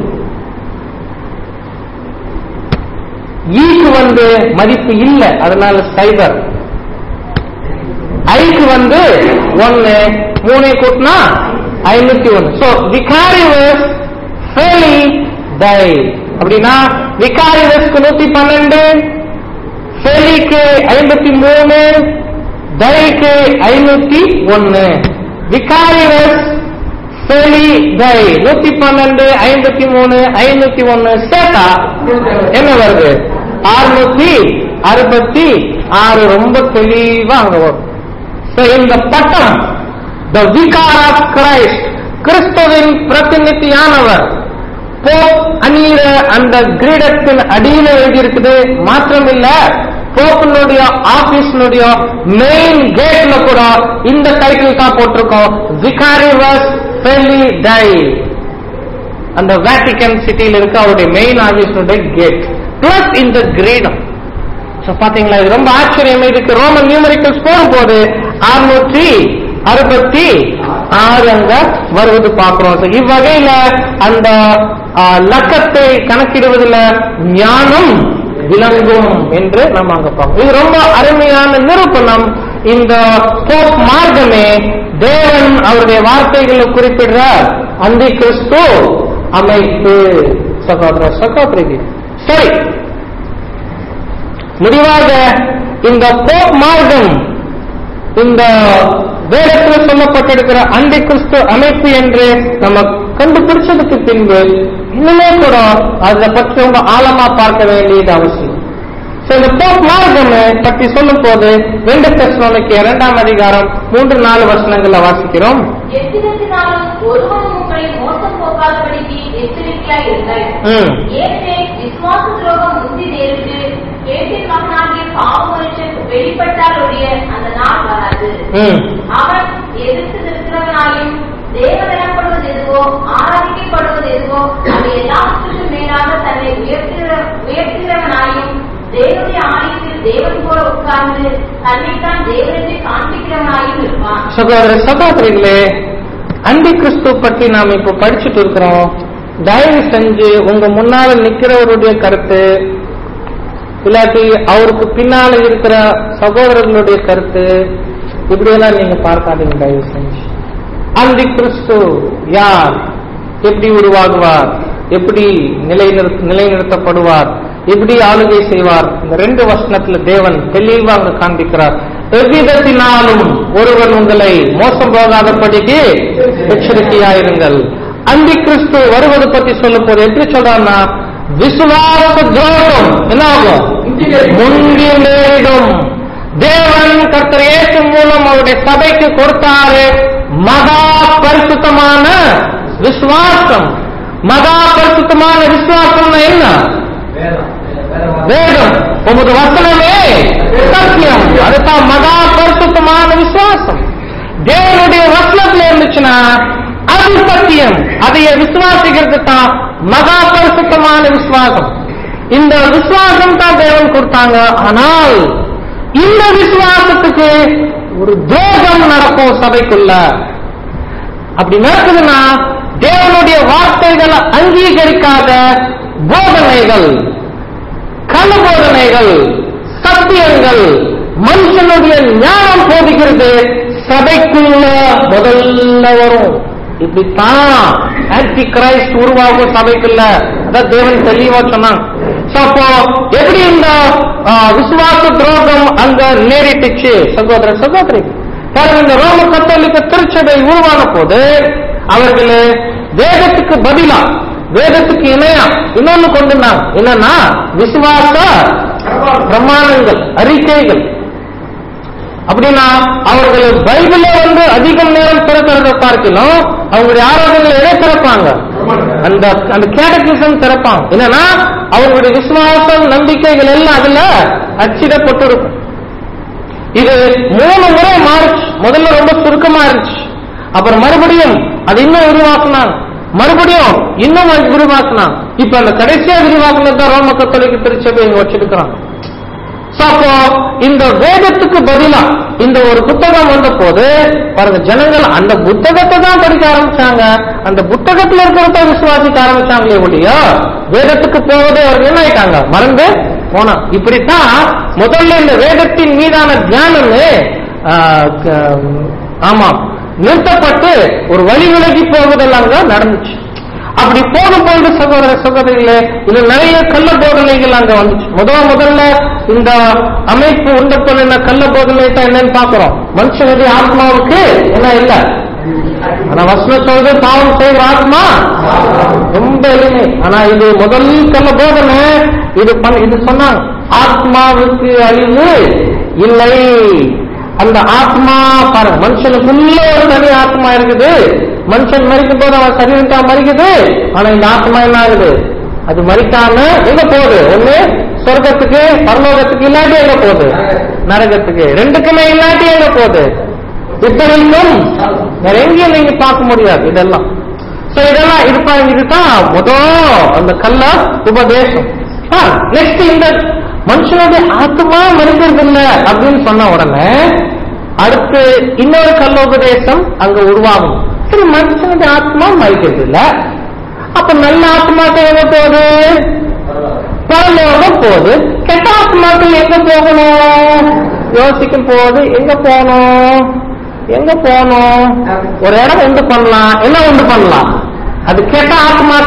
ஈக்கு வந்து மதிப்பு இல்லை அதனால சைபர் ஐக்கு வந்து ஒன்னு மூணு கூட்டினா ஐநூத்தி ஒன்னு சோ விகாரிவஸ் ஃபெலி டை அப்படின்னா விகாரிவஸ்க்கு நூத்தி பன்னெண்டு ஃபெலிக்கு ஐம்பத்தி மூணு டைக்கு ஐநூத்தி ஒன்னு விகாரிவஸ் ஃபெலி டை நூத்தி பன்னெண்டு ஐம்பத்தி மூணு ஐநூத்தி ஒன்னு சேர்த்தா என்ன வருது அறுநூத்தி அறுபத்தி ஆறு ரொம்ப தெளிவா அங்க வரும் So, இந்த பட்டம் த விகார் ஆஃப் கிரைஸ்ட் கிறிஸ்துவின் பிரதிநிதியானவர் போப் அணியிற அந்த கிரீடத்தின் அடியில எழுதியிருக்குது மாத்திரமில்ல போப்பினுடைய ஆபீஸ்னுடைய மெயின் கேட்ல கூட இந்த டைட்டில் தான் போட்டிருக்கோம் விகாரிவஸ் ஃபெலி டை அந்த வேட்டிகன் சிட்டியில இருக்க அவருடைய மெயின் ஆபீஸ்னுடைய கேட் பிளஸ் இந்த கிரீடம் So, பாத்தீங்களா இது ரொம்ப ஆச்சரியம் இதுக்கு ரோமன் நியூமரிக்கல்ஸ் போடும்போது அறுநூற்றி அறுபத்தி ஆறு அங்க வருவது பார்க்கிறோம் So, இவ்வகையில அந்த ஆ, லக்கத்தை கணக்கிடுவதில் ஞானம் விளங்கும் என்று நம்ம அங்க பார்க்கிறோம் இது ரொம்ப அருமையான நிரூபணம் இந்த போப் மார்க்கமே தேவன் அவருடைய வார்த்தைகளை குறிப்பிடுற அந்தி கிறிஸ்து அமைப்பு சகோதர சகோதரிகள் சரி முடிவாக இந்த போப் மார்க்கம் இந்த வேதத்தில் சொல்லப்பட்டிருக்கிற அண்டை கிறிஸ்து அமைப்பு என்று நம்ம கண்டுபிடிச்சதுக்கு பின்பு இன்னுமே கூட அதை பற்றி ரொம்ப ஆழமா பார்க்க வேண்டியது அவசியம் So, இந்த போப் மார்க்கம் பற்றி சொல்லும் போது ரெண்டு தெசலோனிக்கு இரண்டாம் அதிகாரம் மூன்று நாலு வசனங்கள்ல வாசிக்கிறோம் எத்தினத்தினாலும் ஒருவனும் உங்களை மோசம் போக்காதபடிக்கு எச்சரிக்கையாய் இருங்கள் ம். ஏற்கனவே விசுவாச துரோகம் முந்தி நேருக்கு கேட்டின் மகனாகிய பாவ மனுஷன் வெளிப்பட்டால் ஒழிய அந்த நாள் வராது ம். அவன் எதிர்த்து நிற்கிறவனாயும் தேவன் எனப்படுவது எதுவோ ஆராதிக்கப்படுவது எதுவோ அது எல்லாவற்றுக்கும் மேலாக தன்னை உயர்த்துகிற உயர்த்துகிறவனாயும் தேவனுடைய ஆலயத்தில் தேவன் போல உட்கார்ந்து தன்னைத்தான் தேவனத்தை காண்பிக்கிறவனாயும் இருப்பான் சகோதர சகோதரிகளே அண்டி கிறிஸ்து பற்றி நாம் இப்ப படிச்சுட்டு இருக்கிறோம் தயவு செஞ்சு உங்க முன்னால நிக்கிறவருடைய கருத்து இல்லாட்டி அவருக்கு பின்னால இருக்கிற சகோதரர்களுடைய கருத்து இப்படியெல்லாம் நீங்க பார்க்காதீங்க தயவு செஞ்சு அந்தி கிறிஸ்து யார் எப்படி உருவாகுவார் எப்படி நிலைநிறுத்த நிலைநிறுத்தப்படுவார் எப்படி ஆளுகை செய்வார் இந்த ரெண்டு வசனத்துல தேவன் தெளிவாக காண்பிக்கிறார் எவ்விதத்தினாலும் ஒருவன் உங்களை மோசம் போகாதபடிக்கு எச்சரிக்கையாயிருங்கள் அந்தி கிறிஸ்து வருவது பத்தி சொல்லும் போது எப்படி சொல்றாருன்னா விசுவாச துரோகம் என்ன ஆகும் முந்தி நேரிடும் தேவன் கர்த்தர் இயேசு மூலம் அவருடைய சபைக்கு கொடுத்தாரு மகா பரிசுத்தமான விசுவாசம் மகா பரிசுத்தமான விசுவாசம்னா என்ன வேதம் உமது வசனமே சத்தியம் அதுதான் மகா பரிசுத்தமான விசுவாசம் தேவனுடைய வசனத்துல இருந்துச்சுன்னா அது சத்தியம் அதைய விசுவாசிக்கிறது தான் மகா பரிசுத்தமான விசுவாசம் இந்த விசுவாசம் தான் தேவன் கொடுத்தாங்க ஆனால் இந்த விசுவாசத்துக்கு ஒரு துரோகம் நடக்கும் சபைக்குள்ள அப்படி நடக்குதுன்னா தேவனுடைய வார்த்தைகளை அங்கீகரிக்காத போதனைகள் கள்ள போதனைகள் சத்தியங்கள் மனுஷனுடைய ஞானம் போதிக்கிறது சபைக்குள்ள முதல்ல வரும் இப்படித்தான் ஆன்டி கிரைஸ்ட் உருவாகும் சபைக்குள்ள அதான் தேவன் தெளிவா சொன்னாங்க So, அப்போ எப்படி இந்த ஆ, விசுவாச துரோகம் அங்க நேரிட்டுச்சு சகோதர சகோதரி பாருங்க இந்த ரோம கத்தோலிக்க திருச்சபை உருவான போது அவர்கள் வேதத்துக்கு பதிலா வேதத்துக்கு இணையா இன்னொன்னு கொண்டுனாங்க என்னன்னா விசுவாச பிரமாணங்கள் அறிக்கைகள் அப்படின்னா அவர்கள் பைபிளை வந்து அதிகம் நேரம் திறக்கிறத பார்க்கணும் அவங்களுடைய ஆராதனைகளை எதை திறப்பாங்க அந்த அந்த கேட்டகிசம் திறப்பாங்க என்னன்னா அவங்களுடைய விசுவாசம் நம்பிக்கைகள் எல்லாம் அதுல அச்சிடப்பட்டிருக்கும் இது மூணு முறை மாறுச்சு முதல்ல ரொம்ப சுருக்கமா இருந்துச்சு அப்புறம் மறுபடியும் அது இன்னும் விரிவாக்குனாங்க மறுபடியும் இன்னும் அது விரிவாக்குனாங்க இப்ப அந்த கடைசியா விரிவாக்குனது தான் ரோம கத்தோலிக்க திருச்சபை இங்க வச்சிருக்கிறாங்க So, அப்போ இந்த வேதத்துக்கு பதிலா இந்த ஒரு புத்தகம் வந்த போது பாருங்க ஜனங்கள் அந்த புத்தகத்தை தான் படிக்க ஆரம்பிச்சாங்க அந்த புத்தகத்துல இருக்கிறத விசுவாசிக்க ஆரம்பிச்சாங்களே ஒழிய வேதத்துக்கு போவதே அவர்கள் என்ன ஆயிட்டாங்க மறந்து போனா இப்படித்தான் முதல்ல இந்த வேதத்தின் மீதான தியானமே ஆஹ், க- ஆமாம் நிறுத்தப்பட்டு ஒரு வழி விலகி போவதெல்லாம் அங்க நடந்துச்சு அப்படி போகும்போது சகோதர சகோதரிகளே இது நிறைய கள்ள போதனைகள் அங்க வந்துச்சு முதல் முதல்ல இந்த அமைப்பு உண்டு பண்ணின கள்ள போதனை தான் என்னன்னு பாக்குறோம் மனுஷனுடைய ஆத்மாவுக்கு என்ன இல்ல ஆனா வசனம் சொல்றது பாவம் செய்கிற ஆத்மா ரொம்ப எளிமை ஆனா இது முதல் கள்ள போதனை இது பண்ண- இது சொன்னாங்க ஆத்மாவுக்கு அழிவு இல்லை அந்த ஆத்மா பாருங்க மனுஷனுக்குள்ள ஒரு தனி ஆத்மா இருக்குது மனுஷன் மறிக்கும் போது அவன் சரீரம் தான் மறிக்குது ஆனா இந்த ஆத்மா என்ன ஆகுது அது மறிக்காம எங்க போகுது ஒண்ணு சொர்க்கத்துக்கு பரலோகத்துக்கு இல்லாட்டி எங்க போகுது நரகத்துக்கு ரெண்டுக்குமே இல்லாட்டி எங்க போகுது இப்படிக்கும் வேற எங்கேயும் நீங்க பார்க்க முடியாது இதெல்லாம் சோ இதெல்லாம் இது பாருங்க இதுதான் முதல் அந்த கல்ல உபதேசம் நெக்ஸ்ட் இந்த மனுஷனுடைய ஆத்மா மனிதர்கள் இல்ல அப்படின்னு சொன்ன உடனே அடுத்து இன்னொரு கல்ல உபதேசம் அங்க உருவாகும் சரி மனுஷனுடைய ஆத்மா மறிக்கிறது இல்ல அப்ப நல்ல ஆத்மாக்கள் எங்க போகுது பரலோகம் போகுது கெட்ட ஆத்மாக்கள் எங்க போகணும் யோசிக்கும் போது எங்க போகணும் எங்க போகணும் ஒரு இடம் உண்டு பண்ணலாம் என்ன உண்டு பண்ணலாம் அது கெட்ட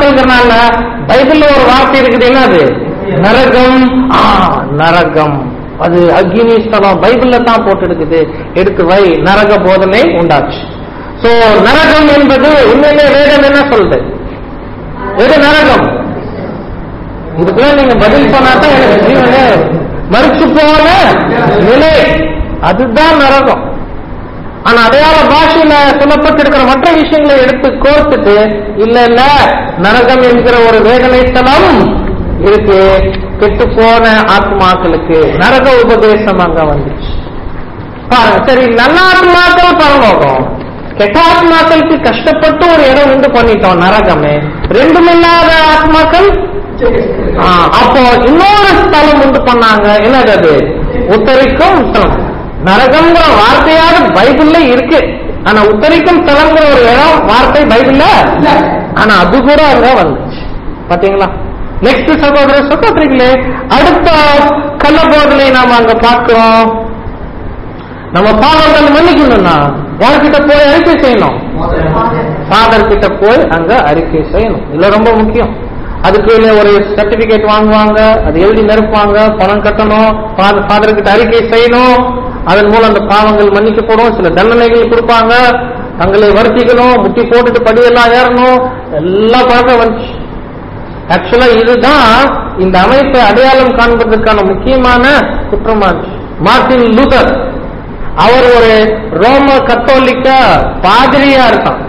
ஆத்மாக்கள்ங்கிறனால பைபிள்ல ஒரு வார்த்தை இருக்குது என்னது நரகம் ஆ நரகம் அது அக்னி ஸ்தலம் பைபிள்ல தான் போட்டு இருக்குது எடுத்து வை நரக போதனை உண்டாச்சு சோ நரகம் என்பது உண்மையிலே வேதம் என்ன சொல்றது எது நரகம் இதுக்கெல்லாம் நீங்க பதில் சொன்னாதான் எனக்கு ஜீவனே மறிச்சு போன நிலை அதுதான் நரகம் ஆனா அடையாள பாஷையில சொல்லப்பட்டிருக்கிற மற்ற விஷயங்களை எடுத்து கோர்த்துட்டு இல்ல இல்ல நரகம் என்கிற ஒரு வேதனை ஸ்தலம் இருக்கு கெட்டு போன ஆத்மாக்களுக்கு நரக உபதேசம் அங்க வந்துச்சு பாருங்க சரி நல்ல ஆத்மாக்கள் பரலோகம் கெட்ட ஆத்மாக்களுக்கு கஷ்டப்பட்டு ஒரு இடம் உண்டு பண்ணிட்டோம் நரகமே ரெண்டுமில்லாத ஆத்மாக்கள் ஆ, அப்போ இன்னொரு ஸ்தலம் உண்டு பண்ணாங்க என்னது அது உத்தரிக்கும் ஸ்தலம் நரகம்ங்கிற வார்த்தையாவது பைபிள்ல இருக்கு ஆனா உத்தரிக்கும் ஸ்தலங்கிற ஒரு இடம் வார்த்தை பைபிள்ல ஆனா அது கூட அங்க வந்துச்சு பாத்தீங்களா நெக்ஸ்ட் சகோதர சகோதரிகளே அடுத்த கள்ள போதனை நாம அங்க பார்க்கிறோம் நம்ம பாவங்கள் மன்னிக்கணும்னா யார்கிட்ட போய் அறிக்கை செய்யணும் ஃபாதர் கிட்ட போய் அங்க அறிக்கை செய்யணும் இதுல ரொம்ப முக்கியம் அதுக்கு இல்ல ஒரு சர்டிபிகேட் வாங்குவாங்க அது எழுதி நிரப்புவாங்க பணம் கட்டணும் ஃபாதர் கிட்ட அறிக்கை செய்யணும் அதன் மூலம் அந்த பாவங்கள் மன்னிக்கப்படும் சில தண்டனைகள் கொடுப்பாங்க தங்களை வருத்திக்கணும் முட்டி போட்டுட்டு படியெல்லாம் ஏறணும் எல்லா பழக்கம் வந்துச்சு ஆக்சுவலா இதுதான் இந்த அமைப்பை அடையாளம் காண்பதற்கான முக்கியமான குற்றமாச்சு மார்ட்டின் லூதர் அவர் ஒரு ரோம கத்தோலிக்க பாதிரியா இருக்கான்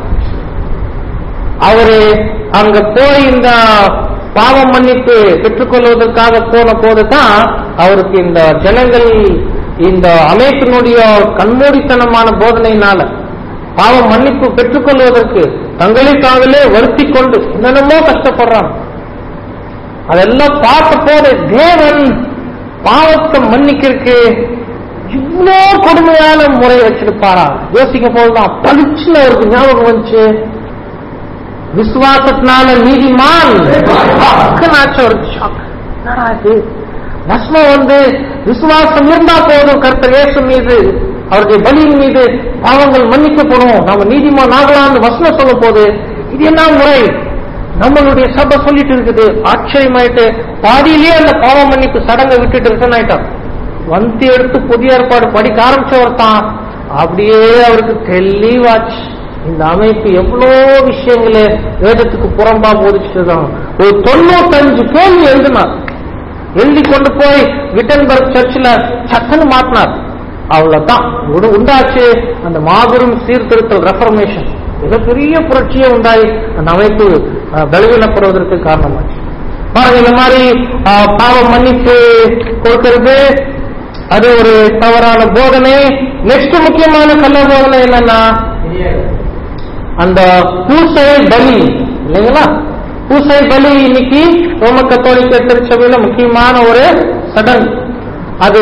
அவரு அங்க போய் இந்த பாவ மன்னிப்பு பெற்றுக்கொள்வதற்காக போன போதுதான் அவருக்கு இந்த ஜனங்கள் இந்த அமைப்பினுடைய கண்மூடித்தனமான போதனையினால பாவ மன்னிப்பு பெற்றுக்கொள்வதற்கு தங்களை தாங்களே வருத்தி கொண்டு என்னென்னமோ கஷ்டப்படுறாங்க அதெல்லாம் பார்த்த போது தேவன் பாவத்தை மன்னிக்கிறதுக்கு இவ்வளோ கொடுமையான முறை வச்சிருப்பாரா யோசிக்கும் போதுதான் பளிச்சுன்னு அவருக்கு ஞாபகம் வந்துச்சு விசுவாசத்தினால நீதிமான் பக்கனாச்சும் ஒரு ஷாக் என்னடா இது வசனம் வந்து விசுவாசம் இருந்தா போதும் கர்த்தர் இயேசு மீது அவருடைய பலியின் மீது பாவங்கள் மன்னிக்கப்படும் நாம நீதிமான் ஆகலாம்னு வசனம் சொல்ல போது இது என்ன முறை நம்மளுடைய சபை சொல்லிட்டு இருக்குது ஆச்சரியமாயிட்டு பாதியிலேயே அந்த பாவ மன்னிப்பு சடங்கை விட்டுட்டு ரிட்டர்ன் ஆயிட்டான் வந்து எடுத்து புதிய ஏற்பாடு படிக்க ஆரம்பிச்சவர் தான் அப்படியே அவருக்கு தெளிவாச்சு இந்த அமைப்பு எவ்வளோ விஷயங்களை வேதத்துக்கு புறம்பா போதிச்சுட்டு தான் ஒரு தொண்ணூத்தஞ்சு கேள்வி எழுதினார் எழுதி கொண்டு போய் விட்டன்பர்க் சர்ச்சில் சட்டன்னு மாட்டினார் அவ்வளவுதான் உண்டு- உண்டாச்சு அந்த மாபெரும் சீர்திருத்தல் ரெஃபர்மேஷன் மிகப்பெரிய புரட்சியே உண்டாயி அந்த அமைப்பு அஹ், பலவீனப்படுவதற்கு காரணமாச்சு பாருங்க இந்த மாதிரி அஹ், பாவ மன்னிப்பு கொடுக்கிறது அது ஒரு தவறான போதனை நெக்ஸ்ட் முக்கியமான கள்ள போதனை என்னன்னா அந்த பூசை பலி இல்லைங்களா பூசை பலி இன்னைக்கு ரோம கத்தோலிக்க திருச்சபையில முக்கியமான ஒரு சடங்கு அது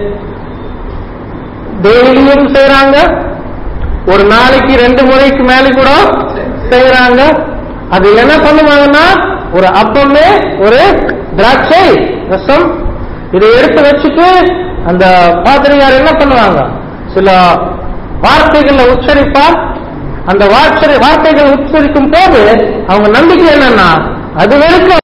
டெய்லியும் செய்றாங்க ஒரு நாளைக்கு ரெண்டு முறைக்கு மேல கூட செய்யறாங்க அது என்ன பண்ணுவாங்கன்னா ஒரு அப்பமே ஒரு திராட்சை ரசம் இதை எடுத்து வச்சுட்டு அந்த பாதிரியார் என்ன பண்ணுவாங்க சில வார்த்தைகளை உச்சரிப்பார் அந்த வார்த்தை வார்த்தைகள் உச்சரிக்கும் போது அவங்க நம்பிக்கை என்னன்னா அது வரைக்கும்